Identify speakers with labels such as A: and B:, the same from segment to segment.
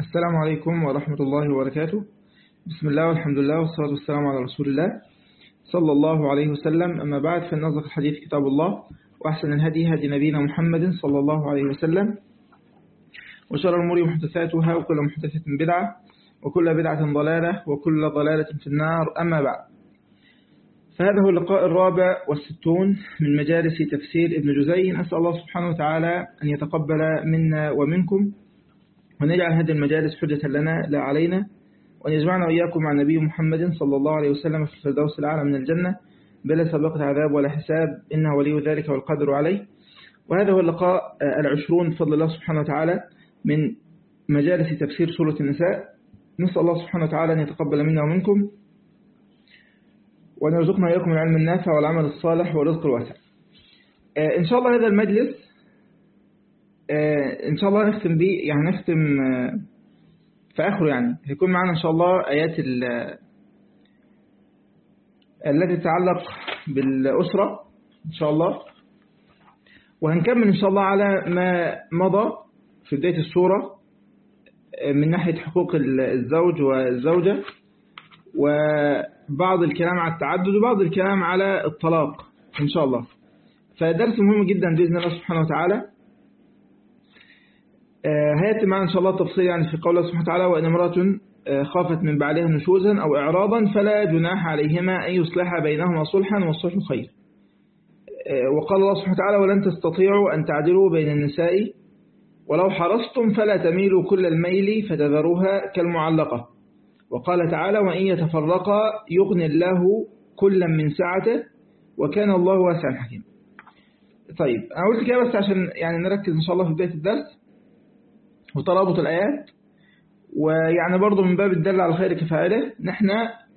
A: السلام عليكم ورحمة الله وبركاته بسم الله والحمد لله والصلاة والسلام على رسول الله صلى الله عليه وسلم أما بعد فالنظر الحديث كتاب الله وأحسن الهدي هدي نبينا محمد صلى الله عليه وسلم وشر الأمور محدثاتها وكل محدثة بدعة وكل بدعة ضلالة وكل ضلالة في النار أما بعد فهذا هو اللقاء الرابع والستون من مجالس تفسير ابن جزي أسأل الله سبحانه وتعالى أن يتقبل منا ومنكم وأن يجعل هذه المجالس حجة لنا لا علينا وأن يجمعنا وإياكم مع النبي محمد صلى الله عليه وسلم في الفردوس الأعلى من الجنة بلا سابقة عذاب ولا حساب إنه ولي ذلك والقدر عليه وهذا هو اللقاء العشرون بفضل الله سبحانه وتعالى من مجالس تفسير سورة النساء نسأل الله سبحانه وتعالى أن يتقبل منا ومنكم وأن يرزقنا وإياكم العلم النافع والعمل الصالح والرزق الواسع إن شاء الله هذا المجلس إن شاء الله نختم بيه يعني نختم في آخره يعني هيكون معنا إن شاء الله آيات التي تتعلق بالأسرة إن شاء الله وهنكمل إن شاء الله على ما مضى في بداية السورة من ناحية حقوق الزوج والزوجة وبعض الكلام على التعدد وبعض الكلام على الطلاق إن شاء الله فدرس مهم جدا بإذن الله سبحانه وتعالى هيأتي معنا إن شاء الله تفصيل يعني في قول الله سبحانه وتعالى وإن امرأة خافت من بعلها نشوزا أو إعراضا فلا جناح عليهما أن يصلح بينهما صلحا والصلح خير وقال الله سبحانه وتعالى ولن تستطيعوا أن تعدلوا بين النساء ولو حرصتم فلا تميلوا كل الميل فتذروها كالمعلقة وقال تعالى وإن يتفرقا يغني الله كلا من سعته وكان الله واسعا حكيما طيب أنا قلت كده بس عشان يعني نركز إن شاء الله في بداية الدرس وترابط الآيات ويعني برضو من باب الدل على الخير كفاعله نحن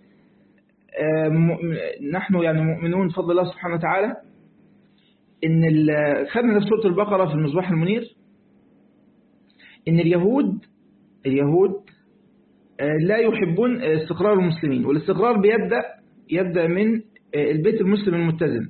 A: نحن يعني مؤمنون بفضل الله سبحانه وتعالى إن خدنا في سورة البقرة في المصباح المنير إن اليهود اليهود لا يحبون استقرار المسلمين والاستقرار بيبدأ يبدأ من البيت المسلم المتزن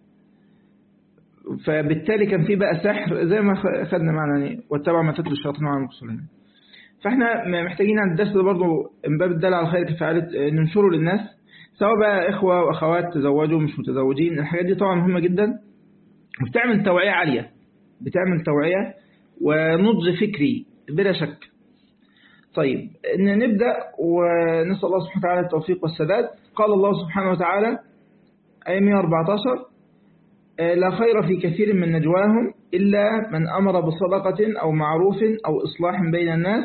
A: فبالتالي كان في بقى سحر زي ما خدنا معنا يعني واتبع ما تتلو الشياطين على المسلمين فاحنا محتاجين عند الدرس ده برضه من باب الدل على الخير كفاعله ننشره للناس سواء بقى اخوه واخوات تزوجوا مش متزوجين الحاجات دي طبعا مهمه جدا وبتعمل توعيه عاليه بتعمل توعيه ونضج فكري بلا شك طيب إن نبدأ ونسأل الله سبحانه وتعالى التوفيق والسداد قال الله سبحانه وتعالى آية 114 لا خير في كثير من نجواهم إلا من أمر بصدقة أو معروف أو إصلاح بين الناس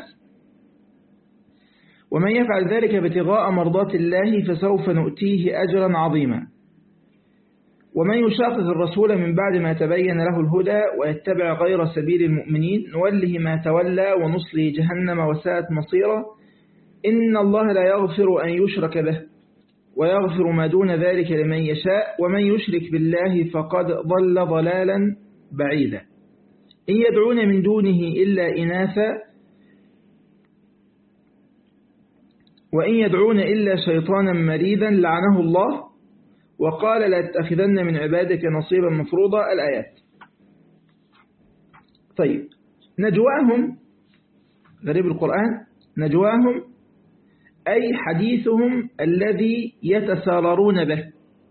A: ومن يفعل ذلك ابتغاء مرضات الله فسوف نؤتيه أجرا عظيما ومن يشاقق الرسول من بعد ما تبين له الهدى ويتبع غير سبيل المؤمنين نوله ما تولى ونصلي جهنم وساءت مصيرا إن الله لا يغفر أن يشرك به ويغفر ما دون ذلك لمن يشاء ومن يشرك بالله فقد ضل ضلالا بعيدا إن يدعون من دونه إلا إناثا وإن يدعون إلا شيطانا مريدا لعنه الله وقال لاتخذن من عبادك نصيبا مفروضا الآيات طيب نجواهم غريب القرآن نجواهم أي حديثهم الذي يتساررون به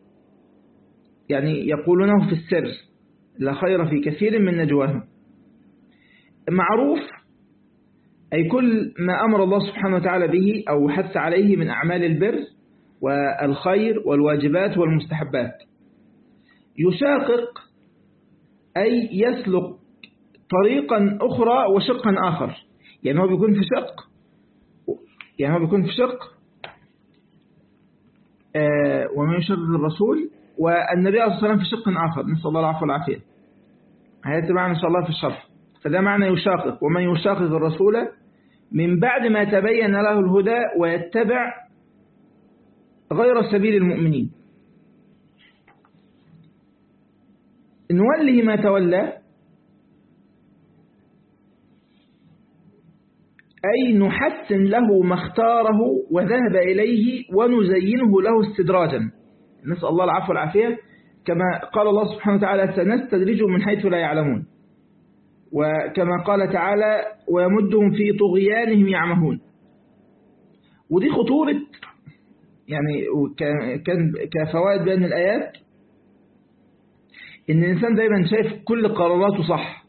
A: يعني يقولونه في السر لا خير في كثير من نجواهم معروف أي كل ما أمر الله سبحانه وتعالى به أو حث عليه من أعمال البر والخير والواجبات والمستحبات يشاقق أي يسلك طريقا أخرى وشقا آخر يعني هو بيكون في شق يعني هو بيكون في شق آه ومن يشقق الرسول والنبي صلى الله عليه وسلم في شق آخر نسأل الله العفو والعافية هيأتي معنا إن شاء الله في الشرح فده معنى يشاقق ومن يشاقق الرسول من بعد ما تبين له الهدى ويتبع غير سبيل المؤمنين نوله ما تولى أي نحسن له ما اختاره وذهب إليه ونزينه له استدراجا نسأل الله العفو والعافية كما قال الله سبحانه وتعالى سنستدرجهم من حيث لا يعلمون وكما قال تعالى ويمدهم في طغيانهم يعمهون ودي خطورة يعني كان كفوائد بين الآيات إن الإنسان دايما شايف كل قراراته صح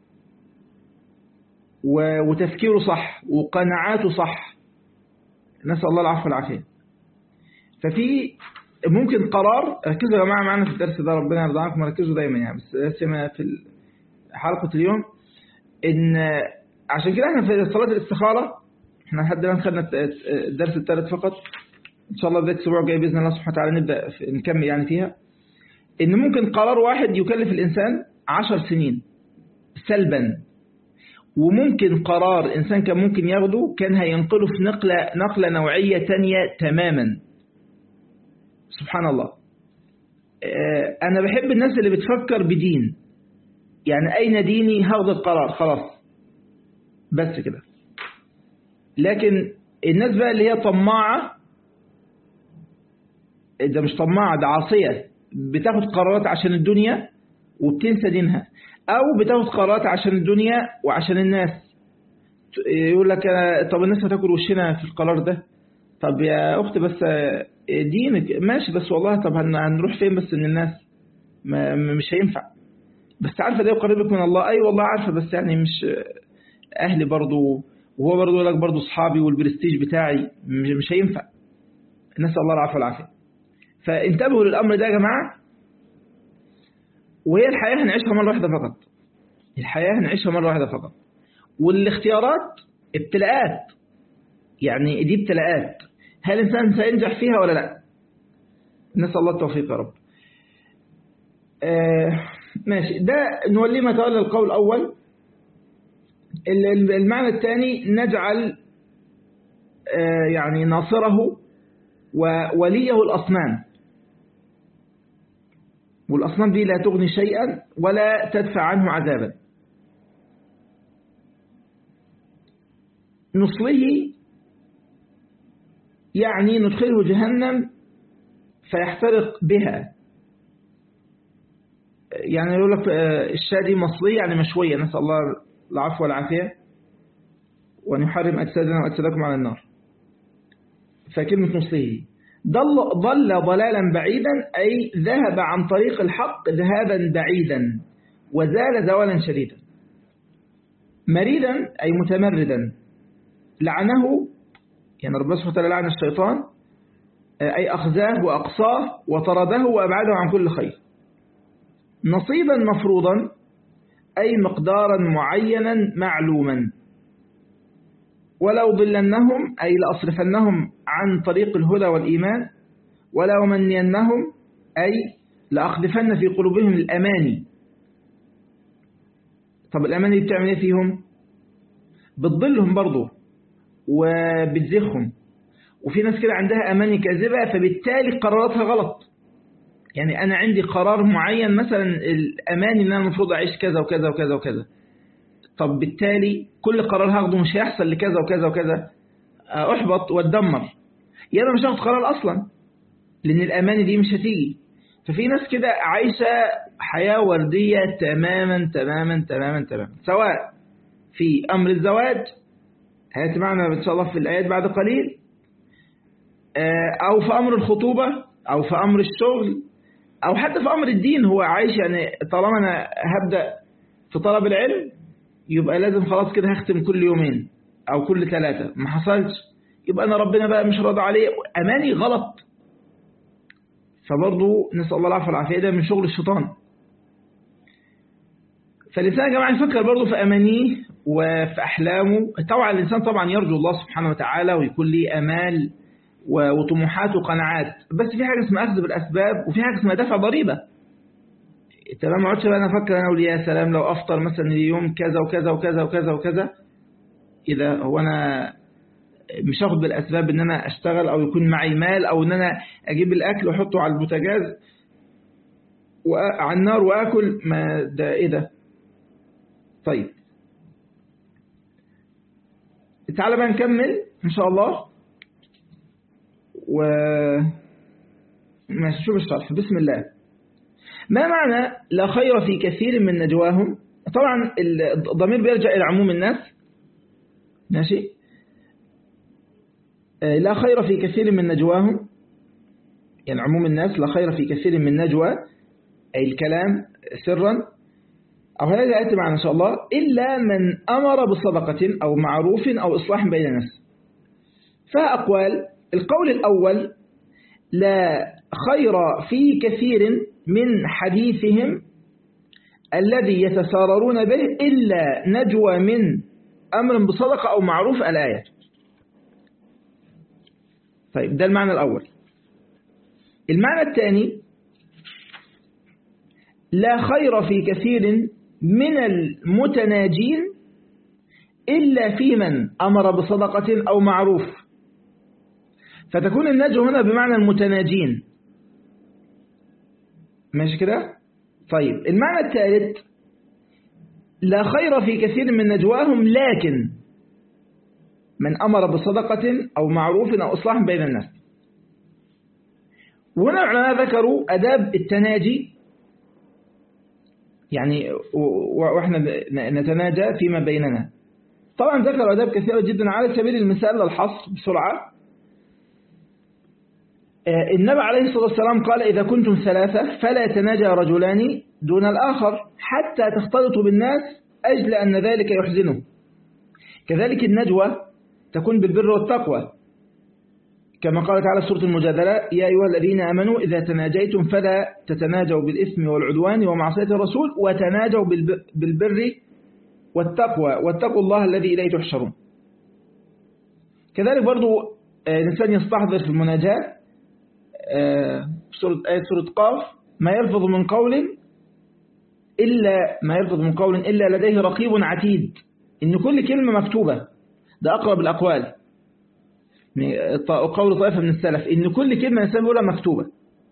A: وتفكيره صح وقناعاته صح نسأل الله العفو والعافية ففي ممكن قرار ركزوا يا جماعة معنا في الدرس ده ربنا يرضى عنكم ركزوا دايما يعني بس سمع في حلقة اليوم إن عشان كده احنا في صلاة الاستخارة احنا لحد الآن خدنا الدرس الثالث فقط إن شاء الله بداية الأسبوع الجاي بإذن الله سبحانه وتعالى نبدأ نكمل يعني فيها إن ممكن قرار واحد يكلف الإنسان عشر سنين سلبا وممكن قرار إنسان كان ممكن ياخده كان هينقله في نقلة, نقلة نوعية تانية تماما سبحان الله أنا بحب الناس اللي بتفكر بدين يعني أين ديني هاخد القرار خلاص بس كده لكن الناس بقى اللي هي طماعة ده مش طماعة ده عاصية بتاخد قرارات عشان الدنيا وبتنسى دينها أو بتاخد قرارات عشان الدنيا وعشان الناس يقول لك طب الناس هتاكل وشنا في القرار ده طب يا أخت بس دينك ماشي بس والله طب هنروح فين بس من الناس ما مش هينفع بس عارفة ده يقربك من الله أي أيوة والله عارفة بس يعني مش أهلي برضو وهو برضو يقول لك برضو أصحابي والبرستيج بتاعي مش هينفع نسأل الله العافية والعافية فانتبهوا للأمر ده يا جماعة وهي الحياة هنعيشها مرة واحدة فقط الحياة هنعيشها مرة واحدة فقط والاختيارات ابتلاءات يعني دي ابتلاءات هل الإنسان سينجح فيها ولا لا نسأل الله التوفيق يا رب آه ماشي ده نولي ما تولى القول الأول المعنى الثاني نجعل آه يعني ناصره ووليه الأصنام والأصنام دي لا تغني شيئا ولا تدفع عنه عذابا نصله يعني ندخله جهنم فيحترق بها يعني يقول لك الشادي مصلية يعني مشوية نسأل الله العفو والعافية وأن يحرم أجسادنا وأجسادكم على النار فكلمة نصله ضل, ضل ضلالا بعيدا أي ذهب عن طريق الحق ذهابا بعيدا وزال زوالا شديدا مريدا أي متمردا لعنه يعني ربنا سبحانه وتعالى لعن الشيطان أي أخزاه وأقصاه وطرده وأبعده عن كل خير نصيبا مفروضا أي مقدارا معينا معلوما ولو ضلنهم أي لأصرفنهم عن طريق الهدى والإيمان ولو منينهم أي لأخذفن في قلوبهم الأماني طب الأماني بتعمل ايه فيهم بتضلهم برضو وبتزخهم وفي ناس كده عندها أماني كاذبة فبالتالي قراراتها غلط يعني أنا عندي قرار معين مثلا الأماني أن أنا المفروض أعيش كذا وكذا وكذا وكذا طب بالتالي كل قرار هاخده مش هيحصل لكذا وكذا وكذا أحبط واتدمر يا أنا مش هاخد قرار أصلا لأن الأماني دي مش هتيجي ففي ناس كده عايشة حياة وردية تماما تماما تماما تماما سواء في أمر الزواج هيأتي معنا إن شاء الله في الآيات بعد قليل أو في أمر الخطوبة أو في أمر الشغل أو حتى في أمر الدين هو عايش يعني طالما أنا هبدأ في طلب العلم يبقى لازم خلاص كده هختم كل يومين أو كل ثلاثة ما حصلش يبقى أنا ربنا بقى مش راضي عليه أماني غلط فبرضه نسأل الله العافية والعافية ده من شغل الشيطان فالإنسان يا جماعة يفكر برضه في أمانيه وفي أحلامه طبعا الإنسان طبعا يرجو الله سبحانه وتعالى ويكون ليه أمال وطموحات وقناعات بس في حاجة اسمها أخذ بالأسباب وفي حاجة اسمها دفع ضريبة تمام ما اقعدش بقى انا افكر انا اقول يا سلام لو افطر مثلا اليوم كذا وكذا وكذا وكذا وكذا اذا هو انا مش هاخد بالاسباب ان انا اشتغل او يكون معي مال او ان انا اجيب الاكل واحطه على البوتاجاز وعلى النار واكل ما ده ايه ده طيب تعالى بقى نكمل ان شاء الله و ماشي شوف الشرح بسم الله ما معنى لا خير في كثير من نجواهم طبعا الضمير بيرجع إلى عموم الناس ماشي لا خير في كثير من نجواهم يعني عموم الناس لا خير في كثير من نجوى أي الكلام سرا أو هذا يأتي معنا إن شاء الله إلا من أمر بصدقة أو معروف أو إصلاح بين الناس فأقوال القول الأول لا خير في كثير من حديثهم الذي يتساررون به إلا نجوى من أمر بصدقة أو معروف الآية طيب ده المعنى الأول المعنى الثاني لا خير في كثير من المتناجين إلا في من أمر بصدقة أو معروف فتكون النجوى هنا بمعنى المتناجين ماشي كده طيب المعنى الثالث لا خير في كثير من نجواهم لكن من أمر بصدقة أو معروف أو إصلاح بين الناس وهنا العلماء ذكروا أداب التناجي يعني وإحنا نتناجى فيما بيننا طبعا ذكروا أداب كثيرة جدا على سبيل المثال للحصر بسرعة النبي عليه الصلاة والسلام قال إذا كنتم ثلاثة فلا يتناجى رجلان دون الآخر حتى تختلطوا بالناس أجل أن ذلك يحزنه كذلك النجوى تكون بالبر والتقوى كما قال تعالى سورة المجادلة يا أيها الذين آمنوا إذا تناجيتم فلا تتناجوا بالإثم والعدوان ومعصية الرسول وتناجوا بالبر والتقوى واتقوا الله الذي إليه تحشرون كذلك برضو الإنسان يستحضر في المناجاة سورة آية سورة قاف ما يلفظ من قول إلا ما يلفظ من قول إلا لديه رقيب عتيد إن كل كلمة مكتوبة ده أقرب الأقوال قول طائفة من السلف إن كل كلمة الإنسان بيقولها مكتوبة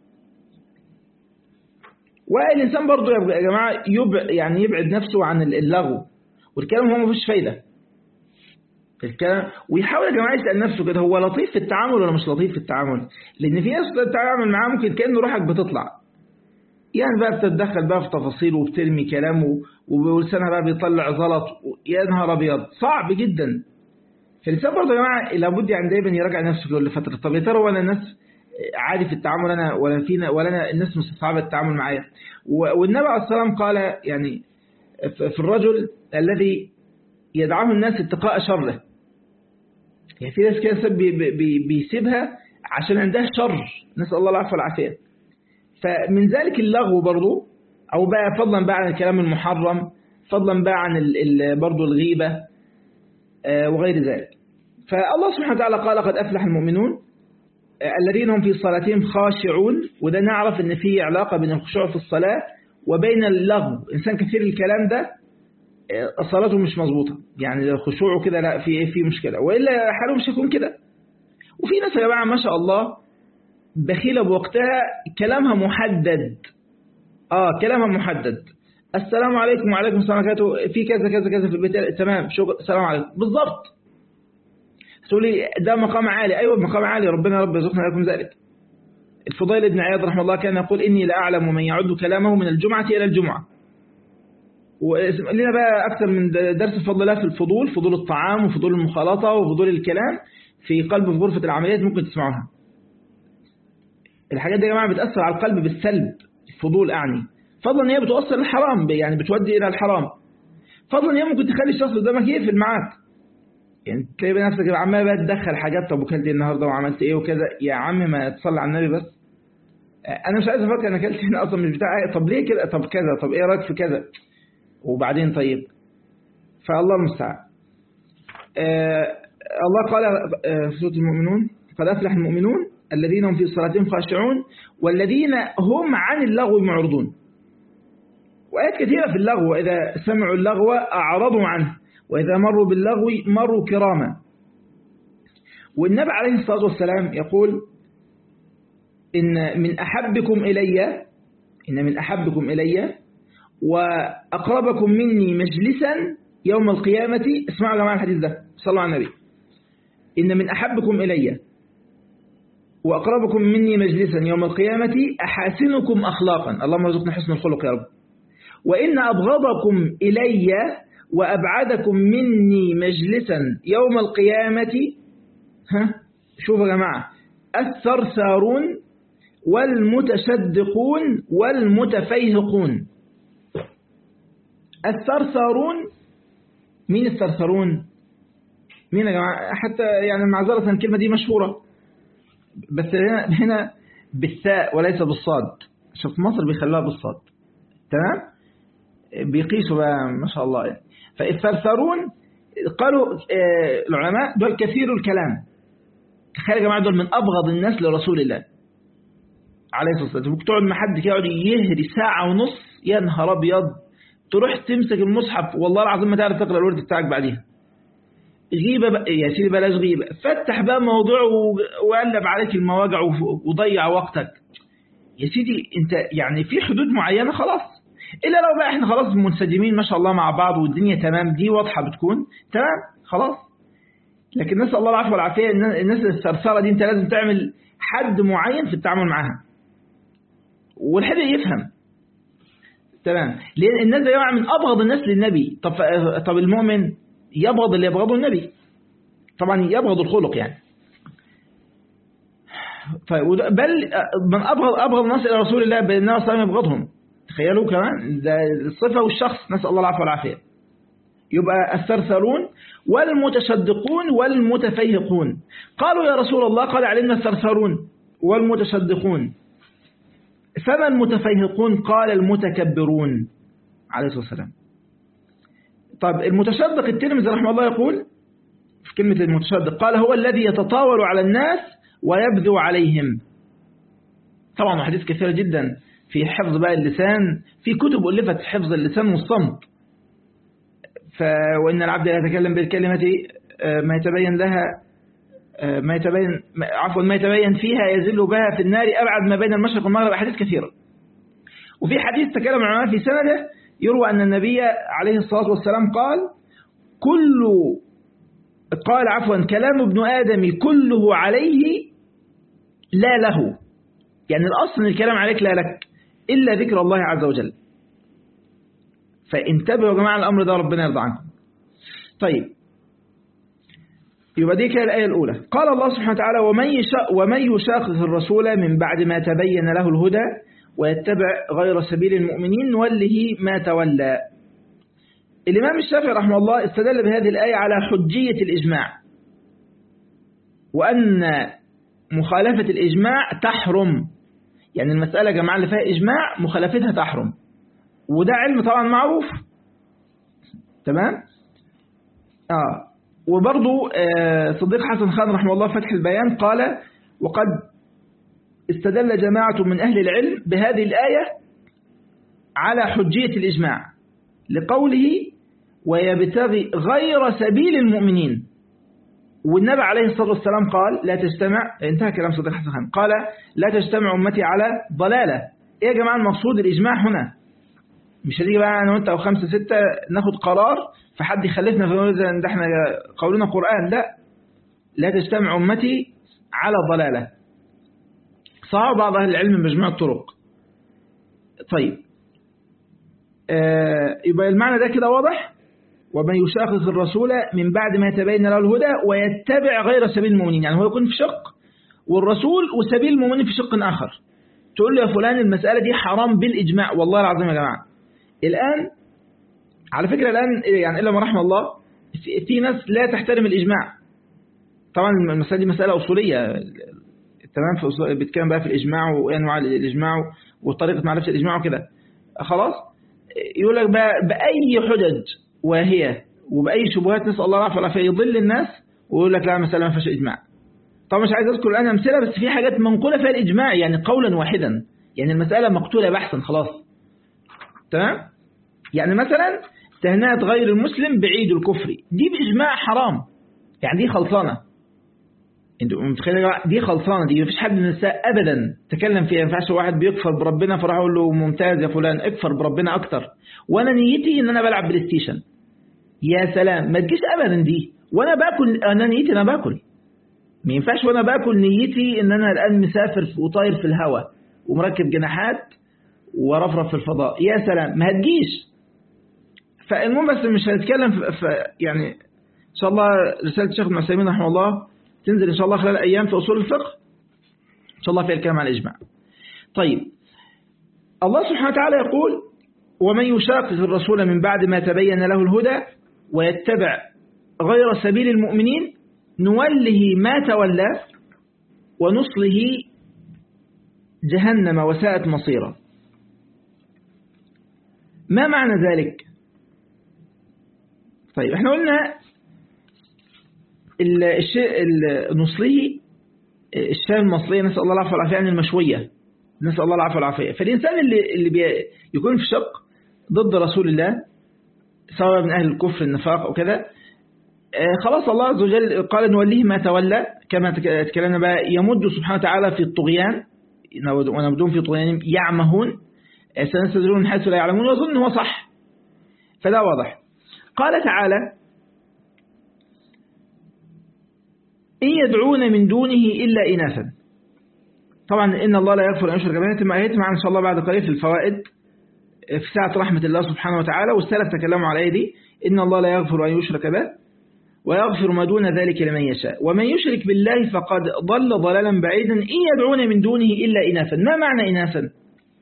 A: والإنسان برضه يا جماعة يبع يعني يبعد نفسه عن اللغو والكلام هو ما فيش فايدة الكلام ويحاول يا جماعة يسأل نفسه كده هو لطيف في التعامل ولا مش لطيف في التعامل لأن في ناس تتعامل معاه ممكن كأن روحك بتطلع يعني بقى بتتدخل بقى في تفاصيل وبترمي كلام وبلسانها بقى بيطلع زلط يا نهار أبيض صعب جدا فالإنسان برضه يا جماعة لابد يعني دايما يراجع نفسه كل فترة طب يا ترى ولا الناس عادي في التعامل أنا ولا فينا ولا أنا الناس مستصعبة التعامل معايا والنبي عليه الصلاة والسلام قال يعني في الرجل الذي يدعاه الناس اتقاء شره يعني في ناس كده بي بي بيسيبها عشان عندها شر نسأل الله العفو والعافية فمن ذلك اللغو برضو أو بقى فضلا بقى عن الكلام المحرم فضلا بقى عن برضو الغيبة وغير ذلك فالله سبحانه وتعالى قال قد أفلح المؤمنون الذين هم في صلاتهم خاشعون وده نعرف ان في علاقة بين الخشوع في الصلاة وبين اللغو إنسان كثير الكلام ده صلاته مش مظبوطة يعني خشوعه كده لا في في مشكلة وإلا حاله مش هيكون كده وفي ناس يا جماعة ما شاء الله بخيلة بوقتها كلامها محدد اه كلامها محدد السلام عليكم وعليكم السلام عليكم في كذا كذا كذا في البيت تمام شغل السلام عليكم بالضبط تقولي ده مقام عالي ايوه مقام عالي ربنا رب يرزقنا لكم ذلك الفضيل بن عياض رحمه الله كان يقول إني لأعلم من يعد كلامه من الجمعة إلى الجمعة ولنا بقى أكثر من درس فضل الله في الفضول فضول الطعام وفضول المخالطة وفضول الكلام في قلب في غرفة العمليات ممكن تسمعوها الحاجات دي يا جماعة بتأثر على القلب بالسلب الفضول أعني فضلا ان هي بتوصل للحرام يعني بتودي إلى الحرام فضلا ان هي ممكن تخلي الشخص قدامك يقفل معاك يعني تلاقي نفسك عمال بقى تدخل حاجات طب وكلت ايه النهارده وعملت ايه وكذا يا عم ما تصلي على النبي بس انا مش عايز افكر انا اكلت هنا اصلا مش بتاع طب ليه كده طب كذا طب ايه رايك في كذا وبعدين طيب فالله المستعان آه الله قال آه في سوره المؤمنون قد افلح المؤمنون الذين هم في صلاتهم خاشعون والذين هم عن اللغو معرضون وآيات كثيرة في اللغو وإذا سمعوا اللغو أعرضوا عنه وإذا مروا باللغو مروا كراما والنبي عليه الصلاة والسلام يقول إن من أحبكم إلي إن من أحبكم إلي وأقربكم مني مجلسا يوم القيامة اسمعوا جماعة الحديث ده صلوا على النبي إن من أحبكم إلي وأقربكم مني مجلسا يوم القيامة أحاسنكم أخلاقا اللهم ارزقنا حسن الخلق يا رب وإن أبغضكم إلي وأبعدكم مني مجلسا يوم القيامة ها شوفوا يا جماعة الثرثارون والمتشدقون والمتفيهقون الثرثارون مين الثرثارون مين يا جماعة حتى يعني معذرة الكلمة دي مشهورة بس هنا, هنا بالثاء وليس بالصاد شوف مصر بيخلوها بالصاد تمام بيقيسوا بقى ما شاء الله يعني فالثرثارون قالوا العلماء دول كثير الكلام تخيل يا جماعة دول من أبغض الناس لرسول الله عليه الصلاة والسلام ممكن تقعد مع حد كده يقعد يهري ساعة ونص يا نهار أبيض تروح تمسك المصحف والله العظيم ما تعرف تقرأ الورد بتاعك بعديها غيبة بقى يا سيدي بلاش غيبة فتح بقى موضوع وقلب عليك المواجع وضيع وقتك يا سيدي انت يعني في حدود معينة خلاص إلا لو بقى احنا خلاص منسجمين ما شاء الله مع بعض والدنيا تمام دي واضحة بتكون تمام خلاص لكن نسأل الله العفو والعافية الناس الثرثرة دي انت لازم تعمل حد معين في التعامل معاها والحد يفهم تمام لأن الناس يا جماعة من أبغض الناس للنبي طب طب المؤمن يبغض اللي يبغضه النبي طبعا يبغض الخلق يعني طيب بل من أبغض أبغض الناس إلى رسول الله بأن النبي صلى الله عليه وسلم يبغضهم تخيلوا كمان ده الصفة والشخص نسأل الله العفو والعافية يبقى الثرثرون والمتشدقون والمتفيهقون قالوا يا رسول الله قال علمنا الثرثرون والمتشدقون فما المتفيهقون قال المتكبرون عليه الصلاة والسلام طب المتشدق الترمذي رحمه الله يقول في كلمة المتشدق قال هو الذي يتطاول على الناس ويبذو عليهم طبعا حديث كثيرة جدا في حفظ بقى اللسان في كتب ألفت حفظ اللسان والصمت ف وإن العبد لا يتكلم بالكلمة ما يتبين لها ما يتبين عفوا ما يتبين فيها يزل بها في النار أبعد ما بين المشرق والمغرب أحاديث كثيرة وفي حديث تكلم العلماء في سنده يروى أن النبي عليه الصلاة والسلام قال كل قال عفوا كلام ابن آدم كله عليه لا له يعني الأصل الكلام عليك لا لك إلا ذكر الله عز وجل فانتبهوا يا جماعة الأمر ده ربنا يرضى عنكم طيب يبقى دي كده الآية الأولى قال الله سبحانه وتعالى ومن, يشا ومن يشاقق الرسول من بعد ما تبين له الهدى ويتبع غير سبيل المؤمنين نوله ما تولى الإمام الشافعي رحمه الله استدل بهذه الآية على حجية الإجماع وأن مخالفة الإجماع تحرم يعني المسألة يا جماعة اللي فيها إجماع مخالفتها تحرم وده علم طبعا معروف تمام آه وبرضو آه صديق حسن خان رحمه الله فتح البيان قال وقد استدل جماعة من أهل العلم بهذه الآية على حجية الإجماع لقوله ويبتغي غير سبيل المؤمنين والنبي عليه الصلاة والسلام قال لا تجتمع انتهى كلام صديق حسن خان قال لا تجتمع أمتي على ضلالة إيه يا جماعة المقصود الإجماع هنا مش هتيجي بقى أنا وأنت أو خمسة ستة ناخد قرار فحد يخلفنا في ده احنا قولنا قرآن لا لا تجتمع أمتي على ضلالة صار بعض أهل العلم بمجموع الطرق طيب آه يبقى المعنى ده كده واضح ومن يشاقق الرسول من بعد ما يتبين له الهدى ويتبع غير سبيل المؤمنين يعني هو يكون في شق والرسول وسبيل المؤمنين في شق آخر تقول له يا فلان المسألة دي حرام بالإجماع والله العظيم يا جماعة الآن على فكرة الآن يعني إلا ما رحم الله في ناس لا تحترم الإجماع طبعا المسألة دي مسألة أصولية تمام في أصول بيتكلم بقى في الإجماع وأنواع الإجماع وطريقة معرفة الإجماع وكده خلاص يقول لك بقى بأي حجج واهية وبأي شبهات نسأل الله العافية والعافية يضل الناس ويقول لك لا مسألة ما فيهاش إجماع طبعا مش عايز أذكر الآن أمثلة بس في حاجات منقولة فيها الإجماع يعني قولا واحدا يعني المسألة مقتولة بحثا خلاص تمام يعني مثلا تهنئة غير المسلم بعيد الكفر دي بإجماع حرام يعني دي خلصانة انتوا متخيلين دي خلصانة دي مفيش حد من النساء أبدا تكلم فيها ما ينفعش واحد بيكفر بربنا فراح اقول له ممتاز يا فلان اكفر بربنا أكتر وأنا نيتي إن أنا بلعب بلاي ستيشن يا سلام ما تجيش أبدا دي وأنا باكل أنا نيتي أنا باكل ما ينفعش وأنا باكل نيتي إن أنا الآن مسافر وطاير في الهواء ومركب جناحات ورفرف في الفضاء يا سلام ما هتجيش فالمهم بس مش هنتكلم في في- يعني ان شاء الله رساله الشيخ ابن عثيمين رحمه الله تنزل ان شاء الله خلال ايام في اصول الفقه ان شاء الله في الكلام عن الاجماع طيب الله سبحانه وتعالى يقول ومن يشاقق الرسول من بعد ما تبين له الهدى ويتبع غير سبيل المؤمنين نوله ما تولى ونصله جهنم وساءت مصيرا ما معنى ذلك طيب احنا قلنا ال- الشيء ال- نصله الشاة المصلية نسأل الله العفو والعافية يعني المشوية نسأل الله العفو والعافية فالإنسان اللي, اللي بي يكون في شق ضد رسول الله سواء من أهل الكفر النفاق أو كده آه، خلاص الله عز وجل قال نوليه ما تولى كما تك- تكلمنا بقى يمد سبحانه وتعالى في الطغيان ونمدون في طغيانهم يعمهون آه، سنستدرون من حيث لا يعلمون ويظن هو صح فده واضح قال تعالى إن يدعون من دونه إلا إناثا طبعا إن الله لا يغفر أن يشرك به هيتم هيتم معنا إن شاء الله بعد قليل في الفوائد في ساعة رحمة الله سبحانه وتعالى والسلف تكلموا على الآية دي إن الله لا يغفر أن يشرك به ويغفر ما دون ذلك لمن يشاء ومن يشرك بالله فقد ضل ضلالا بعيدا إن يدعون من دونه إلا إناثا ما معنى إناثا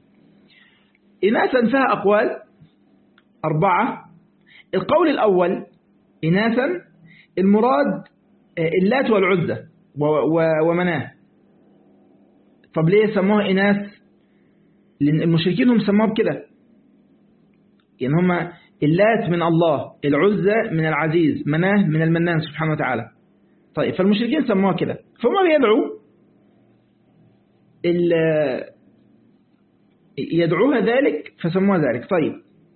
A: إناثا فيها أقوال أربعة القول الأول إناثا المراد اللات والعزة و- و- ومناه طب ليه سموها إناث لأن المشركين هم سموها بكده يعني هم اللات من الله العزة من العزيز مناه من المنان سبحانه وتعالى طيب فالمشركين سموها كده فهم بيدعوا ال- يدعوها ذلك فسموها ذلك طيب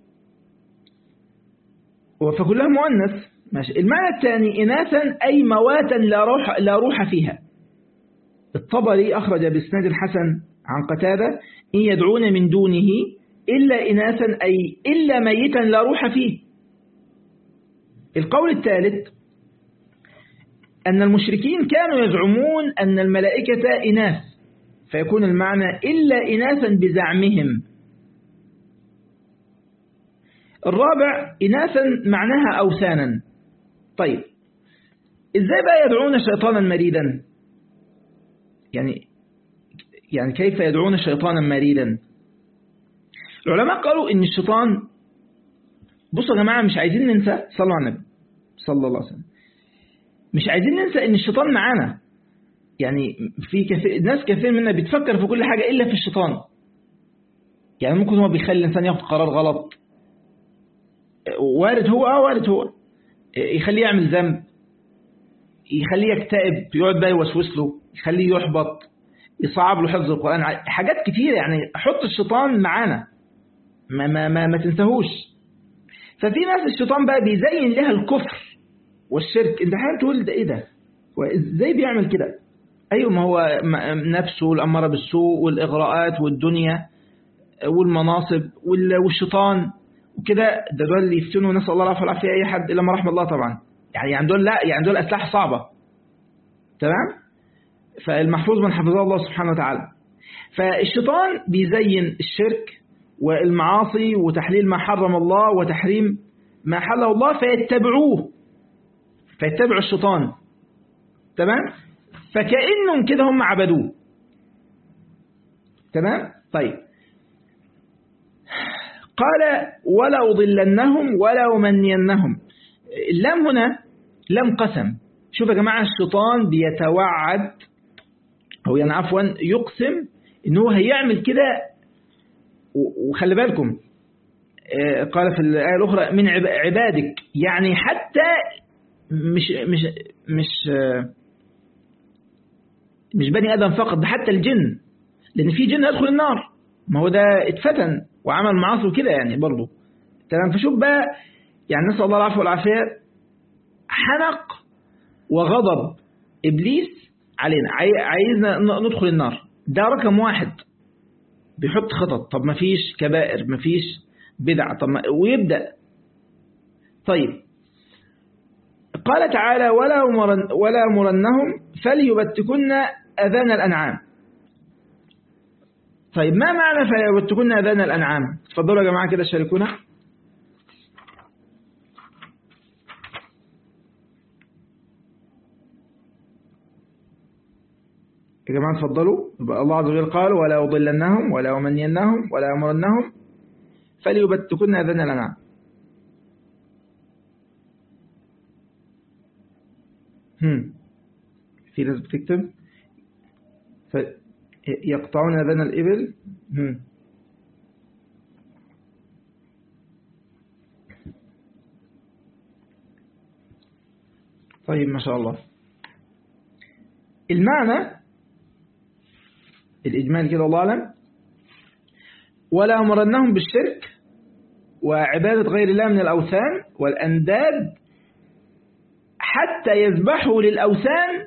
A: فكلها مؤنث ماشي المعنى الثاني إناثا أي مواتا لا روح, لا روح فيها الطبري أخرج بإسناد الحسن عن قتادة إن يدعون من دونه إلا إناثا أي إلا ميتا لا روح فيه القول الثالث أن المشركين كانوا يزعمون أن الملائكة إناث فيكون المعنى إلا إناثا بزعمهم الرابع إناثا معناها أوثانا طيب إزاي بقى يدعون شيطانا مريدا يعني يعني كيف يدعون شيطانا مريدا العلماء قالوا إن الشيطان بصوا يا جماعة مش عايزين ننسى صلوا على النبي صلى الله عليه وسلم مش عايزين ننسى إن الشيطان معانا يعني في كثير ناس كثير منا بتفكر في كل حاجة إلا في الشيطان يعني ممكن هو بيخلي الإنسان ياخد قرار غلط وارد هو اه وارد هو يخليه يعمل ذنب يخليه يكتئب يقعد بقى يوسوس له يخليه يحبط يصعب له حفظ القرآن حاجات كتيرة يعني حط الشيطان معانا ما, ما, ما, ما تنساهوش ففي ناس الشيطان بقى بيزين لها الكفر والشرك انت حاول تقول ده ايه ده هو ازاي بيعمل كده ايوه ما هو نفسه الاماره بالسوء والاغراءات والدنيا والمناصب والشيطان وكده ده دول اللي يفتنوا نسال الله العافيه والعافيه اي حد الا ما رحم الله طبعا يعني يعني دول لا يعني دول اسلحه صعبه تمام فالمحفوظ من حفظه الله سبحانه وتعالى فالشيطان بيزين الشرك والمعاصي وتحليل ما حرم الله وتحريم ما حله الله فيتبعوه فيتبعوا الشيطان تمام فكأنهم كده هم عبدوه تمام طيب قال ولا أضلنهم ولا أمنينهم اللام هنا لم قسم شوف يا جماعة الشيطان بيتوعد أو يعني عفوا يقسم إن هو هيعمل كده وخلي بالكم قال في الآية الأخرى من عبادك يعني حتى مش مش مش مش بني آدم فقط ده حتى الجن لأن في جن يدخل النار ما هو ده اتفتن وعمل معاصي وكده يعني برضه تمام فشوف بقى يعني نسأل الله العفو والعافية حنق وغضب إبليس علينا عايزنا ندخل النار ده رقم واحد بيحط خطط طب ما فيش كبائر ما فيش بدع طب ما ويبدأ طيب قال تعالى ولا مرن ولا مرنهم فليبتكن أذان الأنعام طيب ما معنى فيبتكن أذان الأنعام تفضلوا يا جماعة كده شاركونا يا جماعة تفضلوا يبقى الله عز وجل قال ولا يضلنهم ولا يمنينهم ولا يمرنهم فليبتكن أذان الأنعام هم. في ناس بتكتب يقطعون أذان الإبل هم. طيب ما شاء الله المعنى الإجمال كده الله أعلم ولا أمرنهم بالشرك وعبادة غير الله من الأوثان والأنداد حتى يذبحوا للأوثان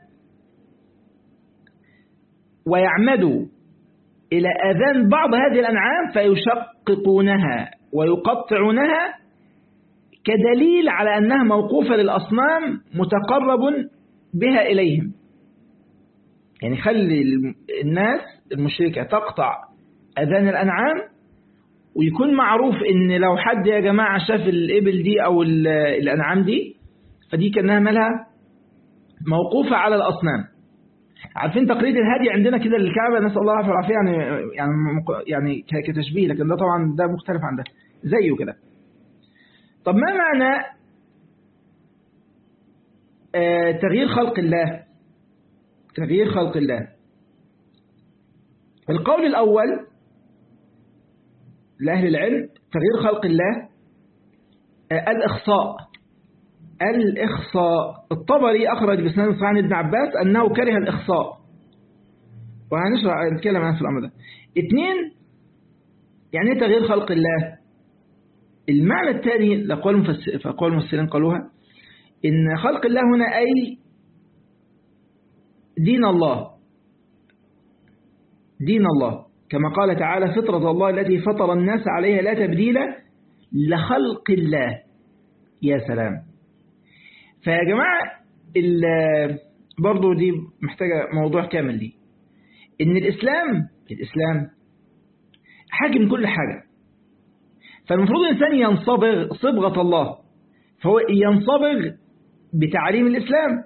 A: ويعمدوا إلى أذان بعض هذه الأنعام فيشققونها ويقطعونها كدليل على أنها موقوفة للأصنام متقرب بها إليهم يعني خلي الناس المشركة تقطع أذان الأنعام ويكون معروف إن لو حد يا جماعة شاف الإبل دي أو الأنعام دي فدي كأنها مالها موقوفة على الأصنام عارفين تقليد الهدي عندنا كده للكعبة نسأل الله العافية والعافية يعني يعني يعني كتشبيه لكن ده طبعا ده مختلف عن ده زيه كده طب ما معنى آه تغيير خلق الله تغيير خلق الله القول الأول لأهل العلم تغيير خلق الله آه الإخصاء الإخصاء الطبري أخرج بسنان صحيح عن ابن عباس أنه كره الإخصاء وهنشرح نتكلم عنه في الأمر ده اثنين يعني ايه تغيير خلق الله المعنى الثاني لأقوال فأقوال المفسرين قالوها إن خلق الله هنا أي دين الله دين الله كما قال تعالى فطرة الله التي فطر الناس عليها لا تبديل لخلق الله يا سلام فيا جماعة برضو دي محتاجة موضوع كامل دي إن الإسلام الإسلام حاكم كل حاجة فالمفروض الإنسان ينصبغ صبغة الله فهو ينصبغ بتعليم الإسلام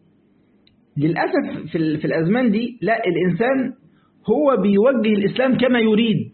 A: للأسف في, في الأزمان دي لا الإنسان هو بيوجه الإسلام كما يريد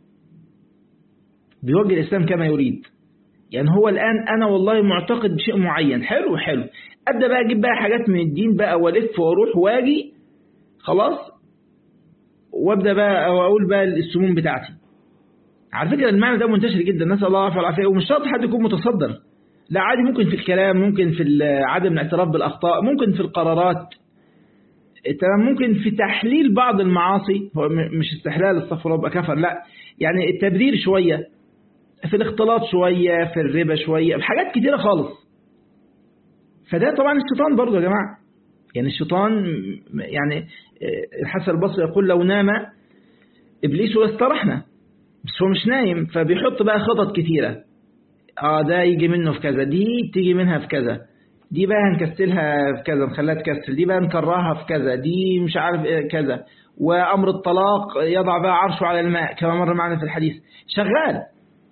A: بيوجه الإسلام كما يريد يعني هو الآن أنا والله معتقد بشيء معين حلو حلو أبدأ بقى أجيب بقى حاجات من الدين بقى والف واروح واجي خلاص وابدأ بقى أو أقول بقى السموم بتاعتي على فكرة المعنى ده منتشر جدا نسأل الله العافية والعافية ومش شرط حد يكون متصدر لا عادي ممكن في الكلام ممكن في عدم الاعتراف بالأخطاء ممكن في القرارات تمام ممكن في تحليل بعض المعاصي هو مش استحلال استغفر الله كفر لا يعني التبرير شوية في الاختلاط شوية في الربا شوية في حاجات كتيرة خالص فده طبعا الشيطان برضه يا جماعة يعني الشيطان يعني الحسن البصري يقول لو نام إبليس واسترحنا بس هو مش نايم فبيحط بقى خطط كتيرة اه ده يجي منه في كذا دي تيجي منها في كذا دي بقى هنكسلها في كذا نخليها تكسل دي بقى نكرهها في كذا دي مش عارف إيه كذا وأمر الطلاق يضع بقى عرشه على الماء كما مر معنا في الحديث شغال